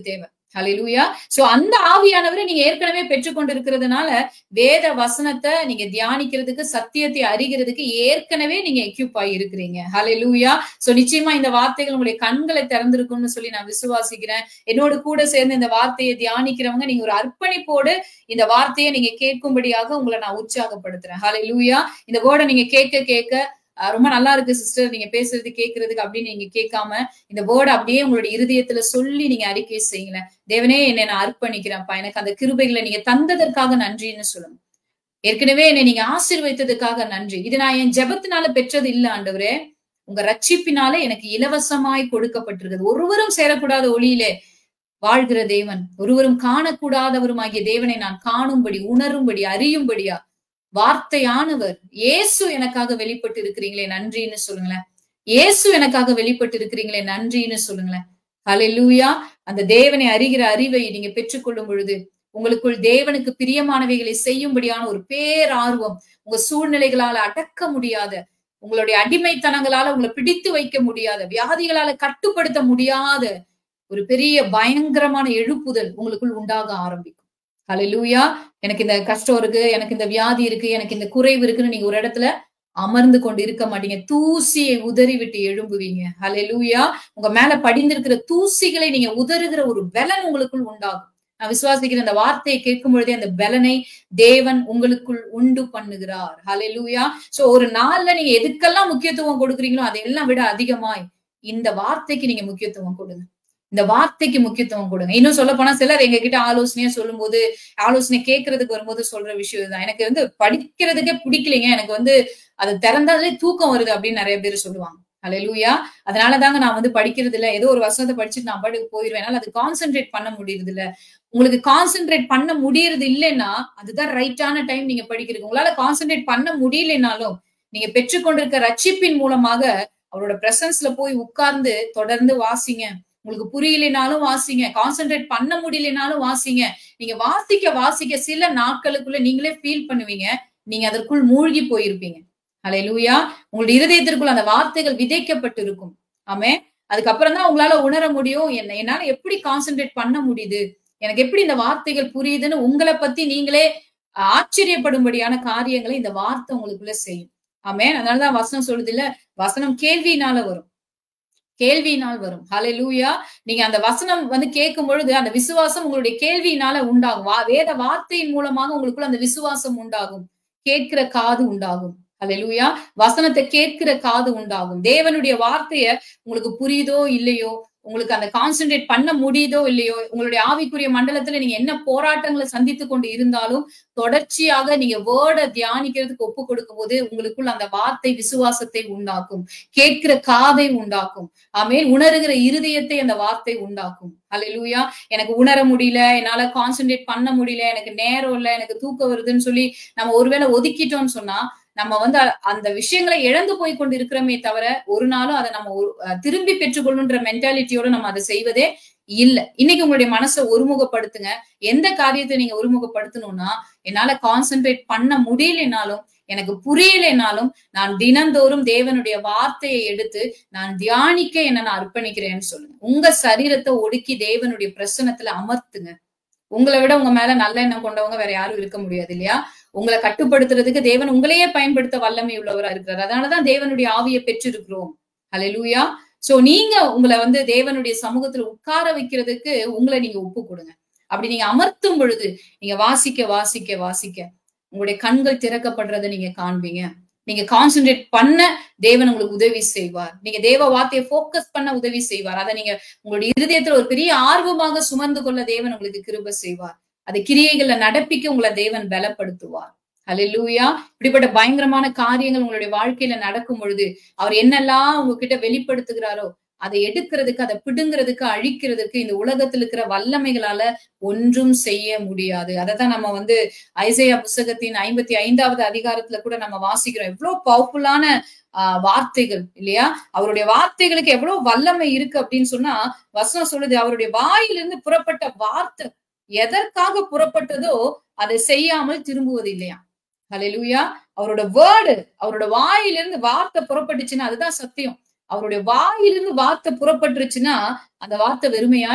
ஹalleluya சோ அந்த ஆவியானவரை நீங்க ஏற்கனவே பெற்றுக்கொண்டு இருக்கிறதுனால வேத வசனத்தை நீங்க தியானிக்கிறதுக்கு சத்தியத்தை அறிகிறதுக்கு ஏற்கனவே நீங்க எக்யூப் ஆகி இருக்கிறீங்க ஹalleluya சோ நிச்சயமா இந்த வார்த்தைகள் உங்களுடைய கண்களை திறந்திருக்கும்னு சொல்லி நான் விசுவாசிக்கிறேன் என்னோட கூட சேர்ந்து இந்த வார்த்தையை தியானிக்கிறவங்க நீங்க ஒரு அர்ப்பணிப்போடு இந்த வார்த்தையை நீங்க கேட்கும்படியாக உங்களை நான் உற்சாகப்படுத்துறேன் ஹalleluya இந்த வேர்டை நீங்க கேட்க கேட்க அஹ் ரொம்ப நல்லா இருக்கு சிஸ்டர் நீங்க பேசுறது கேட்கறதுக்கு அப்படின்னு நீங்க கேட்காம இந்த வேர்டு அப்படியே உங்களுடைய இருதயத்துல சொல்லி நீங்க அறிக்கை செய்யுங்களேன் தேவனே என்னை நான் அர்ப்பணிக்கிறேன்ப்பா எனக்கு அந்த கிருபைகளை நீங்க தந்ததற்காக நன்றின்னு சொல்லுங்க ஏற்கனவே என்னை நீங்க ஆசீர்வைத்ததுக்காக நன்றி இது நான் என் ஜெபத்தினால பெற்றது இல்ல ஆண்டவரே உங்க ரட்சிப்பினால எனக்கு இலவசமாய் கொடுக்கப்பட்டிருக்கிறது ஒருவரும் சேரக்கூடாத ஒளியிலே வாழ்கிற தேவன் ஒருவரும் காணக்கூடாதவருமாகிய தேவனை நான் காணும்படி உணரும்படி அறியும்படியா வார்த்தையானவர் இயேசு எனக்காக வெளிப்பட்டு இருக்கிறீங்களே நன்றின்னு சொல்லுங்களேன் இயேசு எனக்காக வெளிப்பட்டு இருக்கிறீங்களே நன்றின்னு சொல்லுங்களேன் ஹalleluya அந்த தேவனை அறிகிற அறிவை நீங்க பெற்றுக்கொள்ளும் பொழுது உங்களுக்குள் தேவனுக்கு பிரியமானவைகளை செய்யும்படியான ஒரு பேரார்வம் உங்க சூழ்நிலைகளால அடக்க முடியாத உங்களுடைய அடிமைத்தனங்களால உங்களை பிடித்து வைக்க முடியாத வியாதிகளால கட்டுப்படுத்த முடியாத ஒரு பெரிய பயங்கரமான எழுப்புதல் உங்களுக்குள் உண்டாக ஆரம்பிக்கும் ஹalleluya எனக்கு இந்த கஷ்டம் இருக்கு எனக்கு இந்த வியாதி இருக்கு எனக்கு இந்த குறைவு இருக்குன்னு நீங்க ஒரு இடத்துல அமர்ந்து கொண்டு இருக்க மாட்டீங்க தூசியை உதறி விட்டு எழும்புவீங்க ஹalleluya உங்க மேல படிந்திருக்கிற தூசிகளை நீங்க உதறுகிற ஒரு பலன் உங்களுக்குள் உண்டாகும் நான் விசுவாசிக்கிற இந்த வார்த்தையை கேட்கும் பொழுதே அந்த பலனை தேவன் உங்களுக்குள் உண்டு பண்ணுகிறார் ஹalleluya சோ ஒரு நாள்ல நீங்க எதுக்கெல்லாம் முக்கியத்துவம் கொடுக்குறீங்களோ அதையெல்லாம் விட அதிகமாய் இந்த வார்த்தைக்கு நீங்க முக்கியத்துவம் கொடுங்க இந்த வார்த்தைக்கு முக்கியத்துவம் கொடுங்க இன்னும் சொல்ல போனா சிலர் எங்க கிட்ட ஆலோசனையா சொல்லும் போது ஆலோசனை கேட்கறதுக்கு வரும்போது சொல்ற விஷயம் தான் எனக்கு வந்து படிக்கிறதுக்கே பிடிக்கலைங்க எனக்கு வந்து அது திறந்தாலே தூக்கம் வருது அப்படின்னு நிறைய பேர் சொல்லுவாங்க ஹalleluya அதனால தாங்க நான் வந்து படிக்கிறது இல்ல ஏதோ ஒரு வசனத்தை படிச்சுட்டு நான் பாட்டுக்கு போயிருவேன் என்னால அது கான்சென்ட்ரேட் பண்ண முடியறது இல்ல உங்களுக்கு கான்சென்ட்ரேட் பண்ண முடியறது இல்லைன்னா அதுதான் ரைட்டான டைம் நீங்க படிக்கிறதுக்கு உங்களால கான்சென்ட்ரேட் பண்ண முடியலைனாலும் நீங்க பெற்றுக்கொண்டிருக்க ரட்சிப்பின் மூலமாக அவரோட பிரசன்ஸ்ல போய் உட்கார்ந்து தொடர்ந்து வாசிங்க உங்களுக்கு புரியலைனாலும் வாசிங்க கான்சென்ட்ரேட் பண்ண முடியலைனாலும் வாசிங்க நீங்க வாசிக்க வாசிக்க சில நாட்களுக்குள்ள நீங்களே ஃபீல் பண்ணுவீங்க நீங்க அதற்குள் மூழ்கி போயிருப்பீங்க ஹalleluya உங்களுடைய இருதயத்திற்குள் அந்த வார்த்தைகள் விதைக்கப்பட்டு இருக்கும் ஆமே அதுக்கப்புறம் தான் உங்களால உணர முடியும் என்ன என்னால எப்படி கான்சென்ட்ரேட் பண்ண முடியுது எனக்கு எப்படி இந்த வார்த்தைகள் புரியுதுன்னு உங்களை பத்தி நீங்களே ஆச்சரியப்படும்படியான காரியங்களை இந்த வார்த்தை உங்களுக்குள்ள செய்யும் ஆமே அதனாலதான் வசனம் சொல்லுது இல்ல வசனம் கேள்வியினால வரும் கேள்வியினால் வரும் ஹalleluya நீங்க அந்த வசனம் வந்து கேட்கும் பொழுது அந்த விசுவாசம் உங்களுடைய கேள்வியினால உண்டாகும் வா வேத வார்த்தையின் மூலமாக உங்களுக்குள்ள அந்த விசுவாசம் உண்டாகும் கேட்கிற காது உண்டாகும் ஹalleluya வசனத்தை கேட்கிற காது உண்டாகும் தேவனுடைய வார்த்தைய உங்களுக்கு புரியுதோ இல்லையோ உங்களுக்கு அந்த கான்சென்ட்ரேட் பண்ண முடியுதோ இல்லையோ உங்களுடைய ஆவிக்குரிய மண்டலத்துல நீங்க என்ன போராட்டங்களை சந்தித்து கொண்டு இருந்தாலும் தொடர்ச்சியாக நீங்க வேர்டை தியானிக்கிறதுக்கு ஒப்பு கொடுக்கும் போது உங்களுக்குள்ள அந்த வார்த்தை விசுவாசத்தை உண்டாக்கும் கேட்கிற காதை உண்டாக்கும் ஆமேன் உணர்கிற இருதயத்தை அந்த வார்த்தை உண்டாக்கும் அல்லேலூயா எனக்கு உணர முடியல என்னால கான்சென்ட்ரேட் பண்ண முடியல எனக்கு நேரம் இல்ல எனக்கு தூக்கம் வருதுன்னு சொல்லி நம்ம ஒருவேளை ஒதுக்கிட்டோம்னு சொன்னா நம்ம வந்து அந்த விஷயங்களை இழந்து போய் கொண்டு இருக்கிறோமே தவிர ஒரு நாளும் அதை நம்ம திரும்பி பெற்றுக்கொள்ளுன்ற மென்டாலிட்டியோட நம்ம அதை செய்வதே இல்ல இன்னைக்கு உங்களுடைய மனசை ஒருமுகப்படுத்துங்க எந்த காரியத்தை நீங்க ஒருமுகப்படுத்தணும்னா என்னால கான்சென்ட்ரேட் பண்ண முடியலனாலும் எனக்கு புரியலைனாலும் நான் தினந்தோறும் தேவனுடைய வார்த்தையை எடுத்து நான் தியானிக்க என்ன நான் அர்ப்பணிக்கிறேன்னு சொல்லுங்க உங்க சரீரத்தை ஒடுக்கி தேவனுடைய பிரசனத்துல அமர்த்துங்க உங்களை விட உங்க மேல நல்ல எண்ணம் கொண்டவங்க வேற யாரும் இருக்க முடியாது இல்லையா உங்களை கட்டுப்படுத்துறதுக்கு தேவன் உங்களையே பயன்படுத்த வல்லமை உள்ளவரா இருக்கிறார் அதனாலதான் தேவனுடைய ஆவியை பெற்றிருக்கிறோம் ஹalleluya சோ நீங்க உங்களை வந்து தேவனுடைய சமூகத்துல உட்கார வைக்கிறதுக்கு உங்களை நீங்க ஒப்பு கொடுங்க அப்படி நீங்க அமர்த்தும் பொழுது நீங்க வாசிக்க வாசிக்க வாசிக்க உங்களுடைய கண்கள் திறக்கப்படுறதை நீங்க காண்பீங்க நீங்க கான்சென்ட்ரேட் பண்ண தேவன் உங்களுக்கு உதவி செய்வார் நீங்க தேவ வார்த்தையை போக்கஸ் பண்ண உதவி செய்வார் அதை நீங்க உங்களுடைய இருதயத்துல ஒரு பெரிய ஆர்வமாக சுமந்து கொள்ள தேவன் உங்களுக்கு கிருப செய்வார் அது கிரியைகளை நடப்பிக்க உங்களை தேவன் பலப்படுத்துவார் ஹalleluya இப்படிப்பட்ட பயங்கரமான காரியங்கள் உங்களுடைய வாழ்க்கையில நடக்கும் பொழுது அவர் என்னெல்லாம் உங்ககிட்ட வெளிப்படுத்துகிறாரோ அதை எடுக்கிறதுக்கு அதை பிடுங்கிறதுக்கு அழிக்கிறதுக்கு இந்த உலகத்தில் இருக்கிற வல்லமைகளால ஒன்றும் செய்ய முடியாது அததான் நம்ம வந்து ஐசையா புஸ்தகத்தின் ஐம்பத்தி ஐந்தாவது அதிகாரத்துல கூட நம்ம வாசிக்கிறோம் எவ்வளவு பவர்ஃபுல்லான ஆஹ் வார்த்தைகள் இல்லையா அவருடைய வார்த்தைகளுக்கு எவ்வளவு வல்லமை இருக்கு அப்படின்னு சொன்னா வசனம் சொல்லுது அவருடைய வாயிலிருந்து புறப்பட்ட வார்த்தை எதற்காக புறப்பட்டதோ அதை செய்யாமல் திரும்புவது இல்லையா ஹalleluya அவரோட வேர்டு அவரோட வாயிலிருந்து வார்த்தை புறப்பட்டுச்சுன்னா அதுதான் சத்தியம் அவருடைய வாயிலிருந்து வார்த்தை புறப்பட்டுருச்சுன்னா அந்த வார்த்தை வெறுமையாய்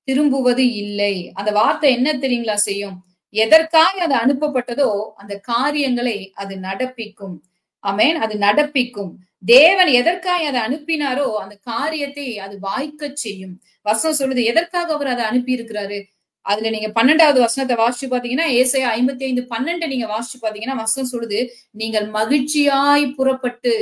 திரும்புவது இல்லை அந்த வார்த்தை என்ன தெரியுங்களா செய்யும் எதற்காக அது அனுப்பப்பட்டதோ அந்த காரியங்களை அது நடப்பிக்கும் ஆமென் அது நடப்பிக்கும் தேவன் எதற்காக அதை அனுப்பினாரோ அந்த காரியத்தை அது வாய்க்க செய்யும் வசனம் சொல்லுது எதற்காக அவர் அதை அனுப்பி இருக்கிறாரு அதுல நீங்க பன்னெண்டாவது வசனத்தை வாசிச்சு பாத்தீங்கன்னா ஏசையா ஐம்பத்தி ஐந்து பன்னெண்டு நீங்க வாசிச்சு பாத்தீங்கன்னா வசனம் சொல்லுது நீங்கள் மகிழ்ச்சியாய் புறப்பட்டு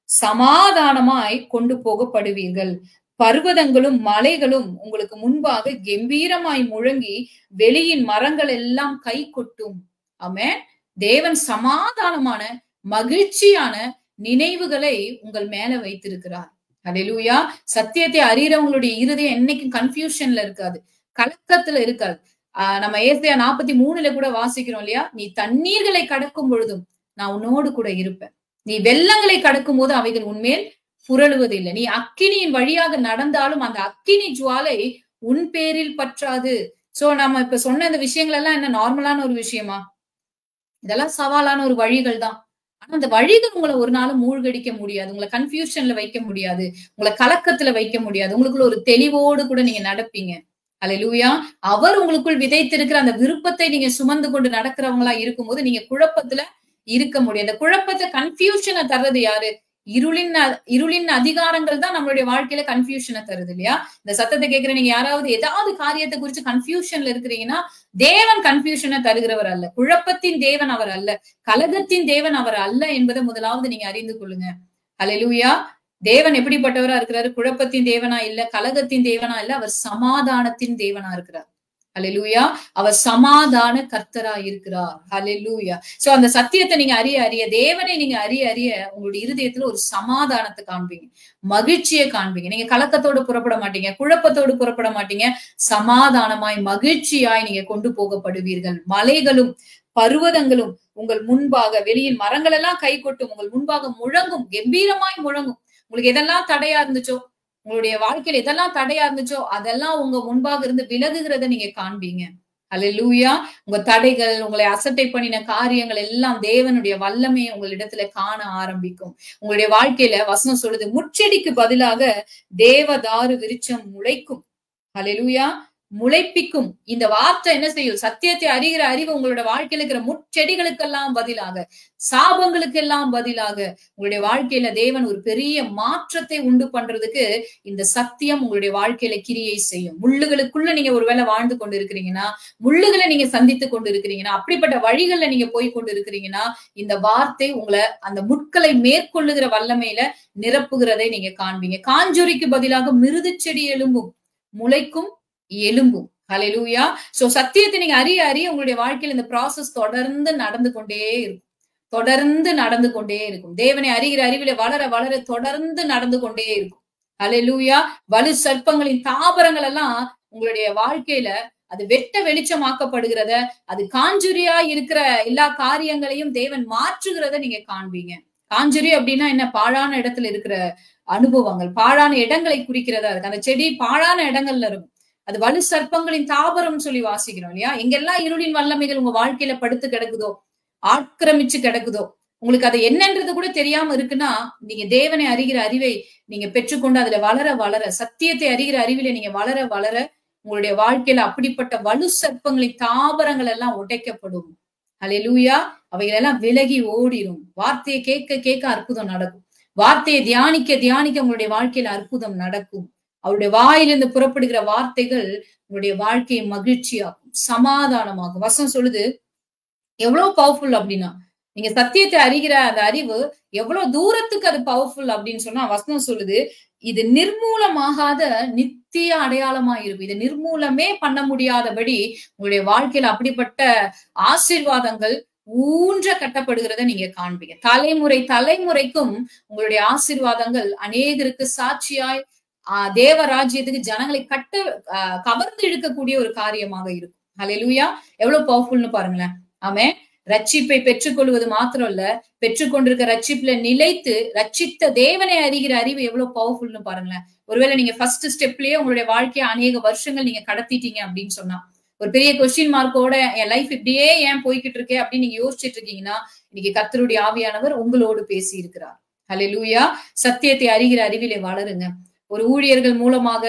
சமாதானமாய் கொண்டு போகப்படுவீர்கள் பர்வதங்களும் மலைகளும் உங்களுக்கு முன்பாக கம்பீரமாய் முழங்கி வெளியின் மரங்கள் எல்லாம் கை கொட்டும் ஆமென் தேவன் சமாதானமான மகிழ்ச்சியான நினைவுகளை உங்கள் மேல வைத்திருக்கிறார் ஹalleluya சத்தியத்தை அறியறவங்களுடைய இருதயம் என்னைக்கும் கன்ஃபியூஷன்ல இருக்காது கலக்கத்துல இருக்காது ஆஹ் நம்ம ஏசியா நாற்பத்தி மூணுல கூட வாசிக்கிறோம் இல்லையா நீ தண்ணீர்களை கடக்கும் பொழுதும் நான் உன்னோடு கூட இருப்பேன் நீ வெள்ளங்களை கடக்கும் போது அவைகள் உன்மேல் புரளுவதில்லை நீ அக்கினியின் வழியாக நடந்தாலும் அந்த அக்கினி ஜுவாலை உன் பேரில் பற்றாது சோ நம்ம இப்ப சொன்ன இந்த விஷயங்கள் எல்லாம் என்ன நார்மலான ஒரு விஷயமா இதெல்லாம் சவாலான ஒரு வழிகள் தான் ஆனா அந்த வழிகள் உங்களை ஒரு நாளும் மூழ்கடிக்க முடியாது உங்களை கன்ஃபியூஷன்ல வைக்க முடியாது உங்களை கலக்கத்துல வைக்க முடியாது உங்களுக்குள்ள ஒரு தெளிவோடு கூட நீங்க நடப்பீங்க அல்லேலூயா அவர் உங்களுக்குள் விதைத்திருக்கிற அந்த விருப்பத்தை நீங்க சுமந்து கொண்டு நடக்கிறவங்களா இருக்கும்போது நீங்க குழப்பத்துல இருக்க முடியும் அந்த குழப்பத்தை கன்ஃபியூஷனை தர்றது யாரு இருளின் அ- இருளின் அதிகாரங்கள் தான் நம்மளுடைய வாழ்க்கையில கன்ஃபியூஷனை தருது இல்லையா இந்த சத்தத்தை கேட்கிற நீங்க யாராவது ஏதாவது காரியத்தை குறிச்சு கன்ஃபியூஷன்ல இருக்கிறீங்கன்னா தேவன் கன்ஃபியூஷனை தருகிறவர் அல்ல குழப்பத்தின் தேவன் அவர் அல்ல கலகத்தின் தேவன் அவர் அல்ல என்பதை முதலாவது நீங்க அறிந்து கொள்ளுங்க அல்லேலூயா தேவன் எப்படிப்பட்டவரா இருக்கிறாரு குழப்பத்தின் தேவனா இல்ல கலகத்தின் தேவனா இல்ல அவர் சமாதானத்தின் தேவனா இருக்கிறார் அல்லேலூயா அவர் சமாதான கர்த்தரா இருக்கிறார் அல்லேலூயா சோ அந்த சத்தியத்தை நீங்க அறிய அறிய தேவனை நீங்க அறிய அறிய உங்களுடைய இருதயத்துல ஒரு சமாதானத்தை காண்பீங்க மகிழ்ச்சியை காண்பீங்க நீங்க கலக்கத்தோடு புறப்பட மாட்டீங்க குழப்பத்தோடு புறப்பட மாட்டீங்க சமாதானமாய் மகிழ்ச்சியாய் நீங்க கொண்டு போகப்படுவீர்கள் மலைகளும் பர்வதங்களும் உங்கள் முன்பாக வெளியின் மரங்கள் எல்லாம் கை கொட்டும் உங்கள் முன்பாக முழங்கும் கம்பீரமாய் முழங்கும் உங்களுக்கு எதெல்லாம் தடையா இருந்துச்சோ உங்களுடைய வாழ்க்கையில எதெல்லாம் தடையா இருந்துச்சோ அதெல்லாம் உங்க முன்பாக இருந்து விலகுகிறத நீங்க காண்பீங்க அல்லேலூயா உங்க தடைகள் உங்களை அசட்டை பண்ணின காரியங்கள் எல்லாம் தேவனுடைய வல்லமையை உங்களிடத்துல காண ஆரம்பிக்கும் உங்களுடைய வாழ்க்கையில வசனம் சொல்லுது முச்செடிக்கு பதிலாக தேவதாரு விருட்சம் முளைக்கும் அல்லேலூயா முளைப்பிக்கும் இந்த வார்த்தை என்ன செய்யும் சத்தியத்தை அறிகிற அறிவு உங்களோட வாழ்க்கையில இருக்கிற முட்செடிகளுக்கெல்லாம் பதிலாக சாபங்களுக்கெல்லாம் பதிலாக உங்களுடைய வாழ்க்கையில தேவன் ஒரு பெரிய மாற்றத்தை உண்டு பண்றதுக்கு இந்த சத்தியம் உங்களுடைய வாழ்க்கையில கிரியை செய்யும் முள்ளுகளுக்குள்ள நீங்க ஒருவேளை வாழ்ந்து கொண்டு இருக்கிறீங்கன்னா முள்ளுகளை நீங்க சந்தித்து கொண்டு இருக்கிறீங்கன்னா அப்படிப்பட்ட வழிகள்ல நீங்க போய் கொண்டு இருக்கிறீங்கன்னா இந்த வார்த்தை உங்களை அந்த முட்களை மேற்கொள்ளுகிற வல்லமையில நிரப்புகிறதை நீங்க காண்பீங்க காஞ்சொரிக்கு பதிலாக மிருது செடி எலும்பும் முளைக்கும் எலும்பும் ஹalleluya சோ சத்தியத்தை நீங்க அறிய அறிய உங்களுடைய வாழ்க்கையில இந்த ப்ராசஸ் தொடர்ந்து நடந்து கொண்டே இருக்கும் தொடர்ந்து நடந்து கொண்டே இருக்கும் தேவனை அறிகிற அறிவில வளர வளர தொடர்ந்து நடந்து கொண்டே இருக்கும் ஹalleluya வலு சர்ப்பங்களின் தாபரங்கள் எல்லாம் உங்களுடைய வாழ்க்கையில அது வெட்ட வெளிச்சமாக்கப்படுகிறத அது காஞ்சுரியா இருக்கிற எல்லா காரியங்களையும் தேவன் மாற்றுகிறத நீங்க காண்பீங்க காஞ்சுரி அப்படின்னா என்ன பாழான இடத்துல இருக்கிற அனுபவங்கள் பாழான இடங்களை குறிக்கிறதா இருக்கு அந்த செடி பாழான இடங்கள்ல இருக்கும் அது வலு சர்ப்பங்களின் தாபரம் சொல்லி வாசிக்கிறோம் இல்லையா எங்கெல்லாம் இருளின் வல்லமைகள் உங்க வாழ்க்கையில படுத்து கிடக்குதோ ஆக்கிரமிச்சு கிடக்குதோ உங்களுக்கு அது என்னன்றது கூட தெரியாம இருக்குன்னா நீங்க தேவனை அறிகிற அறிவை நீங்க பெற்றுக்கொண்டு அதுல வளர வளர சத்தியத்தை அறிகிற அறிவில நீங்க வளர வளர உங்களுடைய வாழ்க்கையில அப்படிப்பட்ட வலு சர்ப்பங்களின் தாபரங்கள் எல்லாம் உடைக்கப்படும் அல்லேலூயா அவைகள் எல்லாம் விலகி ஓடிடும் வார்த்தையை கேட்க கேட்க அற்புதம் நடக்கும் வார்த்தையை தியானிக்க தியானிக்க உங்களுடைய வாழ்க்கையில அற்புதம் நடக்கும் அவருடைய வாயிலிருந்து புறப்படுகிற வார்த்தைகள் உங்களுடைய வாழ்க்கையை மகிழ்ச்சியாக்கும் சமாதானமாகும் வசனம் சொல்லுது எவ்வளவு பவர்ஃபுல் அப்படின்னா நீங்க சத்தியத்தை அறிகிற அந்த அறிவு எவ்வளவு தூரத்துக்கு அது பவர்ஃபுல் அப்படின்னு சொன்னா வசனம் சொல்லுது இது நிர்மூலமாகாத நித்திய அடையாளமா இருக்கும் இது நிர்மூலமே பண்ண முடியாதபடி உங்களுடைய வாழ்க்கையில அப்படிப்பட்ட ஆசீர்வாதங்கள் ஊன்ற கட்டப்படுகிறத நீங்க காண்பீங்க தலைமுறை தலைமுறைக்கும் உங்களுடைய ஆசீர்வாதங்கள் அநேகருக்கு சாட்சியாய் ஆஹ் தேவ ராஜ்யத்துக்கு ஜனங்களை கட்ட ஆஹ் கவர்ந்து இழுக்கக்கூடிய ஒரு காரியமாக இருக்கும் ஹalleluya எவ்வளவு பவர்ஃபுல்னு பாருங்களேன் ஆமே ரட்சிப்பை பெற்றுக்கொள்வது மாத்திரம் இல்ல பெற்றுக்கொண்டிருக்க ரட்சிப்புல நிலைத்து ரட்சித்த தேவனை அறிகிற அறிவு எவ்வளவு பவர்ஃபுல்னு பாருங்களேன் ஒருவேளை நீங்க ஃபர்ஸ்ட் ஸ்டெப்லயே உங்களுடைய வாழ்க்கையை அநேக வருஷங்கள் நீங்க கடத்திட்டீங்க அப்படின்னு சொன்னா ஒரு பெரிய கொஸ்டின் மார்க்கோட என் லைஃப் இப்படியே ஏன் போய்கிட்டு இருக்கே அப்படின்னு நீங்க யோசிச்சுட்டு இருக்கீங்கன்னா இன்னைக்கு கர்த்தருடைய ஆவியானவர் உங்களோடு பேசி இருக்கிறார் ஹalleluya சத்தியத்தை அறிகிற அறிவிலே வளருங்க ஒரு ஊழியர்கள் மூலமாக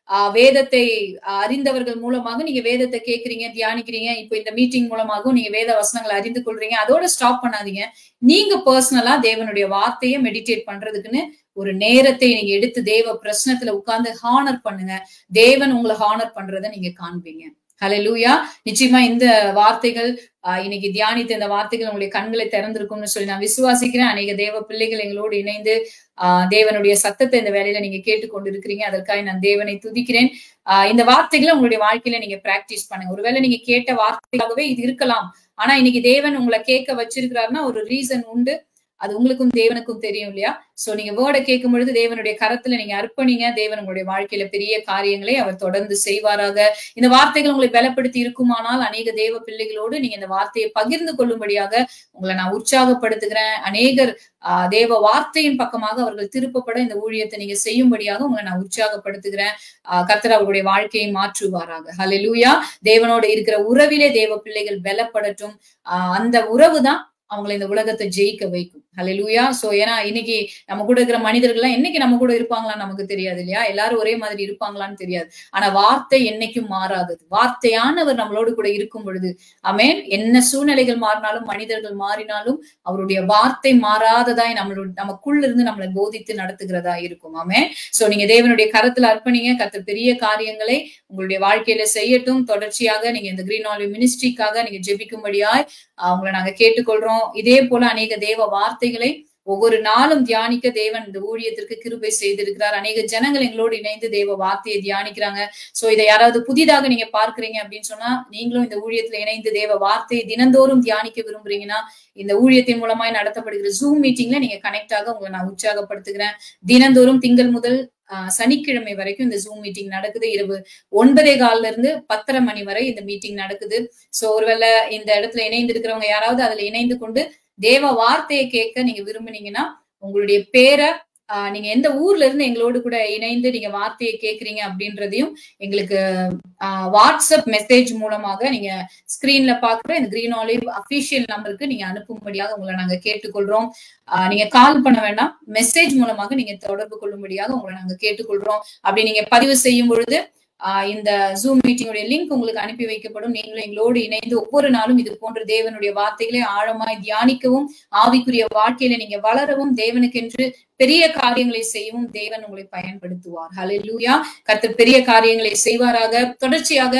ஆஹ் வேதத்தை ஆஹ் அறிந்தவர்கள் மூலமாக நீங்க வேதத்தை கேக்குறீங்க தியானிக்கிறீங்க இப்போ இந்த மீட்டிங் மூலமாகவும் நீங்க வேத வசனங்களை அறிந்து கொள்றீங்க அதோட ஸ்டாப் பண்ணாதீங்க நீங்க பர்சனலா தேவனுடைய வார்த்தையை மெடிடேட் பண்றதுக்குன்னு ஒரு நேரத்தை நீங்க எடுத்து தேவ பிரச்சனத்துல உட்கார்ந்து ஹானர் பண்ணுங்க தேவன் உங்களை ஹானர் பண்றதை நீங்க காண்பீங்க ஹalleluya நிச்சயமா இந்த வார்த்தைகள் ஆஹ் இன்னைக்கு தியானித்த இந்த வார்த்தைகள் உங்களுடைய கண்களை திறந்திருக்கும்னு சொல்லி நான் விசுவாசிக்கிறேன் அநேக தேவ பிள்ளைகள் எங்களோடு இணைந்து ஆஹ் தேவனுடைய சத்தத்தை இந்த வேலையில நீங்க கேட்டுக்கொண்டு இருக்கிறீங்க அதற்காக நான் தேவனை துதிக்கிறேன் ஆஹ் இந்த வார்த்தைகளை உங்களுடைய வாழ்க்கையில நீங்க பிராக்டிஸ் பண்ணுங்க ஒருவேளை நீங்க கேட்ட வார்த்தையாகவே இது இருக்கலாம் ஆனா இன்னைக்கு தேவன் உங்களை கேட்க வச்சிருக்கிறாருன்னா ஒரு ரீசன் உண்டு அது உங்களுக்கும் தேவனுக்கும் தெரியும் இல்லையா சோ நீங்க வேர்டை கேட்கும் பொழுது தேவனுடைய கரத்துல நீங்க அர்ப்பணிங்க தேவன் உங்களுடைய வாழ்க்கையில பெரிய காரியங்களை அவர் தொடர்ந்து செய்வாராக இந்த வார்த்தைகள் உங்களை பலப்படுத்தி இருக்குமானால் அநேக தேவ பிள்ளைகளோடு நீங்க இந்த வார்த்தையை பகிர்ந்து கொள்ளும்படியாக உங்களை நான் உற்சாகப்படுத்துகிறேன் அநேகர் ஆஹ் தேவ வார்த்தையின் பக்கமாக அவர்கள் திருப்பப்பட இந்த ஊழியத்தை நீங்க செய்யும்படியாக உங்களை நான் உற்சாகப்படுத்துகிறேன் ஆஹ் கர்த்தர் அவர்களுடைய வாழ்க்கையை மாற்றுவாராக ஹalleluya தேவனோட இருக்கிற உறவிலே தேவ பிள்ளைகள் பலப்படட்டும் ஆஹ் அந்த உறவு தான் அவங்களை இந்த உலகத்தை ஜெயிக்க வைக்கும் ஹalleluya சோ ஏன்னா இன்னைக்கு நம்ம கூட இருக்கிற மனிதர்கள் என்னைக்கு நம்ம கூட இருப்பாங்களான்னு நமக்கு தெரியாது இல்லையா எல்லாரும் ஒரே மாதிரி இருப்பாங்களான்னு தெரியாது ஆனா வார்த்தை என்னைக்கும் மாறாதது வார்த்தையானவர் நம்மளோடு கூட இருக்கும் பொழுது அமேன் என்ன சூழ்நிலைகள் மாறினாலும் மனிதர்கள் மாறினாலும் அவருடைய வார்த்தை மாறாததாய் நம்மளோட நமக்குள்ள இருந்து நம்மளை போதித்து நடத்துகிறதா இருக்கும் ஆமேன் சோ நீங்க தேவனுடைய கரத்துல அர்ப்பணிங்க கத்த பெரிய காரியங்களை உங்களுடைய வாழ்க்கையில செய்யட்டும் தொடர்ச்சியாக நீங்க இந்த கிரீன் ஆலிவ் மினிஸ்ட்ரிக்காக நீங்க ஜெபிக்கும்படியாய் அவங்களை நாங்க கேட்டுக்கொள்றோம் இதே போல அநேக தேவ வார்த்தைகளை ஒவ்வொரு நாளும் தியானிக்க தேவன் இந்த ஊழியத்திற்கு கிருபை செய்திருக்கிறார் அநேக ஜனங்கள் எங்களோடு இணைந்து தேவ வார்த்தையை தியானிக்கிறாங்க சோ இதை யாராவது புதிதாக நீங்க பார்க்கிறீங்க அப்படின்னு சொன்னா நீங்களும் இந்த ஊழியத்துல இணைந்து தேவ வார்த்தையை தினந்தோறும் தியானிக்க விரும்புறீங்கன்னா இந்த ஊழியத்தின் மூலமாய் நடத்தப்படுகிற ஜூம் மீட்டிங்ல நீங்க கனெக்ட் ஆக உங்களை நான் உற்சாகப்படுத்துகிறேன் தினந்தோறும் திங்கள் முதல் சனிக்கிழமை வரைக்கும் இந்த ஜூம் மீட்டிங் நடக்குது இரவு ஒன்பதே காலில இருந்து பத்தரை மணி வரை இந்த மீட்டிங் நடக்குது சோ ஒருவேளை இந்த இடத்துல இணைந்து இருக்கிறவங்க யாராவது அதுல இணைந்து கொண்டு தேவ வார்த்தையை கேட்க நீங்க விரும்புனீங்கன்னா உங்களுடைய பேரை ஆஹ் நீங்க எந்த ஊர்ல இருந்து எங்களோடு கூட இணைந்து நீங்க வார்த்தையை கேக்குறீங்க அப்படின்றதையும் எங்களுக்கு வாட்ஸ்அப் மெசேஜ் மூலமாக நீங்க ஸ்கிரீன்ல பாக்குற இந்த கிரீன் ஆலிவ் அபிஷியல் நம்பருக்கு நீங்க அனுப்பும்படியாக உங்களை நாங்க கேட்டுக்கொள்றோம் ஆஹ் நீங்க கால் பண்ண வேண்டாம் மெசேஜ் மூலமாக நீங்க தொடர்பு கொள்ளும்படியாக உங்களை நாங்க கேட்டுக்கொள்றோம் அப்படி நீங்க பதிவு செய்யும் பொழுது இந்த ஜூம் மீட்டிங்குடைய லிங்க் உங்களுக்கு அனுப்பி வைக்கப்படும் நீங்களும் எங்களோடு இணைந்து ஒவ்வொரு நாளும் இது போன்ற தேவனுடைய வார்த்தைகளை ஆழமாய் தியானிக்கவும் ஆவிக்குரிய வாழ்க்கையில நீங்க வளரவும் தேவனுக்கென்று பெரிய காரியங்களை செய்யவும் தேவன் உங்களை பயன்படுத்துவார் ஹலெலூயா கர்த்தர் பெரிய காரியங்களை செய்வாராக தொடர்ச்சியாக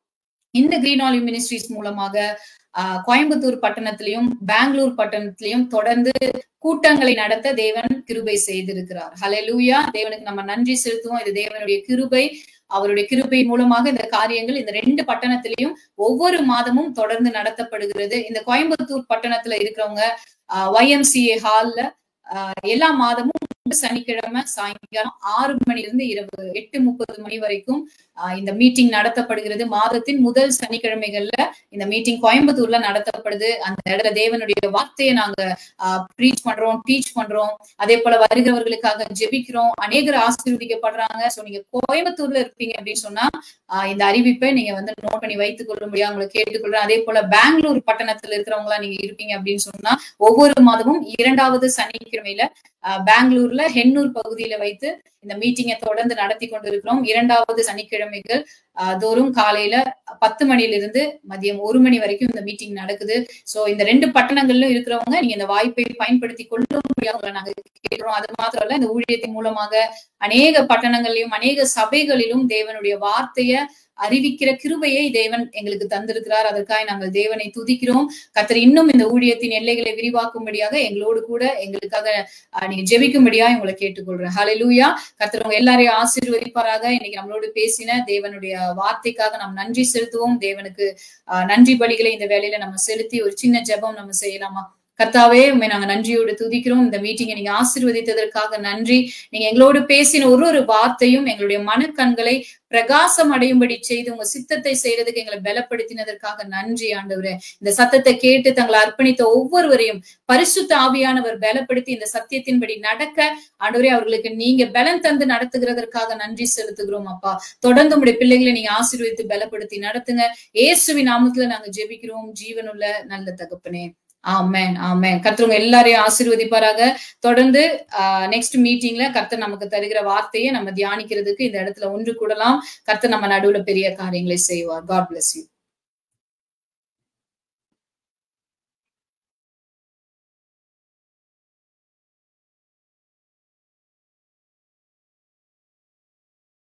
இந்த கிரீன் ஆலிவ் மினிஸ்ட்ரிஸ் மூலமாக கோயம்புத்தூர் பட்டணத்திலையும் பெங்களூர் பட்டணத்திலையும் தொடர்ந்து கூட்டங்களை நடத்த தேவன் கிருபை செய்திருக்கிறார் ஹலெலூயா தேவனுக்கு நம்ம நன்றி செலுத்துவோம் இது தேவனுடைய கிருபை அவருடைய கிருபை மூலமாக இந்த காரியங்கள் இந்த ரெண்டு பட்டணத்திலையும் ஒவ்வொரு மாதமும் தொடர்ந்து நடத்தப்படுகிறது இந்த கோயம்புத்தூர் பட்டணத்துல இருக்கிறவங்க ஒய்எம்சிஏ ஹால்ல எல்லா மாதமும் சனிக்கிழமை சாயங்காலம் ஆறு மணில இருந்து இரவு எட்டு முப்பது மணி வரைக்கும் இந்த மீட்டிங் நடத்தப்படுகிறது மாதத்தின் முதல் சனிக்கிழமைகள்ல இந்த மீட்டிங் கோயம்புத்தூர்ல நடத்தப்படுது அந்த இடத்துல தேவனுடைய வார்த்தையை நாங்க ப்ரீச் பண்றோம் டீச் பண்றோம் அதே போல வருகிறவர்களுக்காக ஜெபிக்கிறோம் அநேகர் ஆசீர்வதிக்கப்படுறாங்க சோ நீங்க கோயம்புத்தூர்ல இருப்பீங்க அப்படின்னு சொன்னா இந்த அறிவிப்பை நீங்க வந்து நோட் பண்ணி வைத்துக் கொள்ள முடியாது உங்களை கேட்டுக்கொள்றேன் அதே போல பெங்களூர் பட்டணத்துல இருக்கிறவங்களா நீங்க இருப்பீங்க அப்படின்னு சொன்னா ஒவ்வொரு மாதமும் இரண்டாவது சனிக்கிழமையில பெங்களூர்ல ஹென்னூர் பகுதியில வைத்து இந்த மீட்டிங்கை தொடர்ந்து நடத்தி கொண்டிருக்கிறோம் இரண்டாவது சனிக்கிழமைகள் தோறும் காலையில பத்து மணிலிருந்து மதியம் ஒரு மணி வரைக்கும் இந்த மீட்டிங் நடக்குது சோ இந்த ரெண்டு பட்டணங்கள்லும் இருக்கிறவங்க நீங்க இந்த வாய்ப்பை பயன்படுத்தி கொள்ளும்படியாக நாங்க கேட்கிறோம் அது மாத்திரம் இல்ல இந்த ஊழியத்தின் மூலமாக அநேக பட்டணங்களிலும் அநேக சபைகளிலும் தேவனுடைய வார்த்தைய அறிவிக்கிற கிருபையை தேவன் எங்களுக்கு தந்திருக்கிறார் அதற்காக நாங்கள் தேவனை துதிக்கிறோம் கத்தர் இன்னும் இந்த ஊழியத்தின் எல்லைகளை விரிவாக்கும்படியாக எங்களோடு கூட எங்களுக்காக நீங்க ஜெபிக்கும்படியா உங்களை கேட்டுக்கொள்றேன் ஹலெலூயா கத்தர் உங்க எல்லாரையும் ஆசீர்வதிப்பாராக இன்னைக்கு நம்மளோடு பேசின தேவனுடைய வார்த்தைக்காக நாம் நன்றி செலுத்துவோம் தேவனுக்கு நன்றி பலிகளை இந்த வேலையில நம்ம செலுத்தி ஒரு சின்ன ஜெபம் நம்ம செய்யலாமா கர்த்தாவே உண்மை நாங்க நன்றியோடு துதிக்கிறோம் இந்த மீட்டிங்கை நீங்க ஆசீர்வதித்ததற்காக நன்றி நீங்க எங்களோடு பேசின ஒரு ஒரு வார்த்தையும் எங்களுடைய மனக்கண்களை பிரகாசம் அடையும்படி செய்து உங்க சித்தத்தை செய்யறதுக்கு எங்களை பலப்படுத்தினதற்காக நன்றி ஆண்டவரே இந்த சத்தத்தை கேட்டு தங்களை அர்ப்பணித்த ஒவ்வொருவரையும் பரிசுத்த ஆவியானவர் பலப்படுத்தி இந்த சத்தியத்தின்படி நடக்க ஆண்டவரே அவர்களுக்கு நீங்க பலன் தந்து நடத்துகிறதற்காக நன்றி செலுத்துகிறோம் அப்பா தொடர்ந்து உங்களுடைய பிள்ளைகளை நீங்க ஆசீர்வதித்து பலப்படுத்தி நடத்துங்க இயேசுவின் நாமத்துல நாங்க ஜெபிக்கிறோம் ஜீவனுள்ள நல்ல தகப்பனே ஆமென் ஆமென் கர்த்தர் உங்க எல்லாரையும் ஆசீர்வதிப்பாராக தொடர்ந்து நெக்ஸ்ட் மீட்டிங்ல கர்த்தர் நமக்கு தருகிற வார்த்தையை நம்ம தியானிக்கிறதுக்கு இந்த இடத்துல ஒன்று கூடலாம் கர்த்தர் நம்ம நடுவுல பெரிய காரியங்களை செய்வார் காட் bless you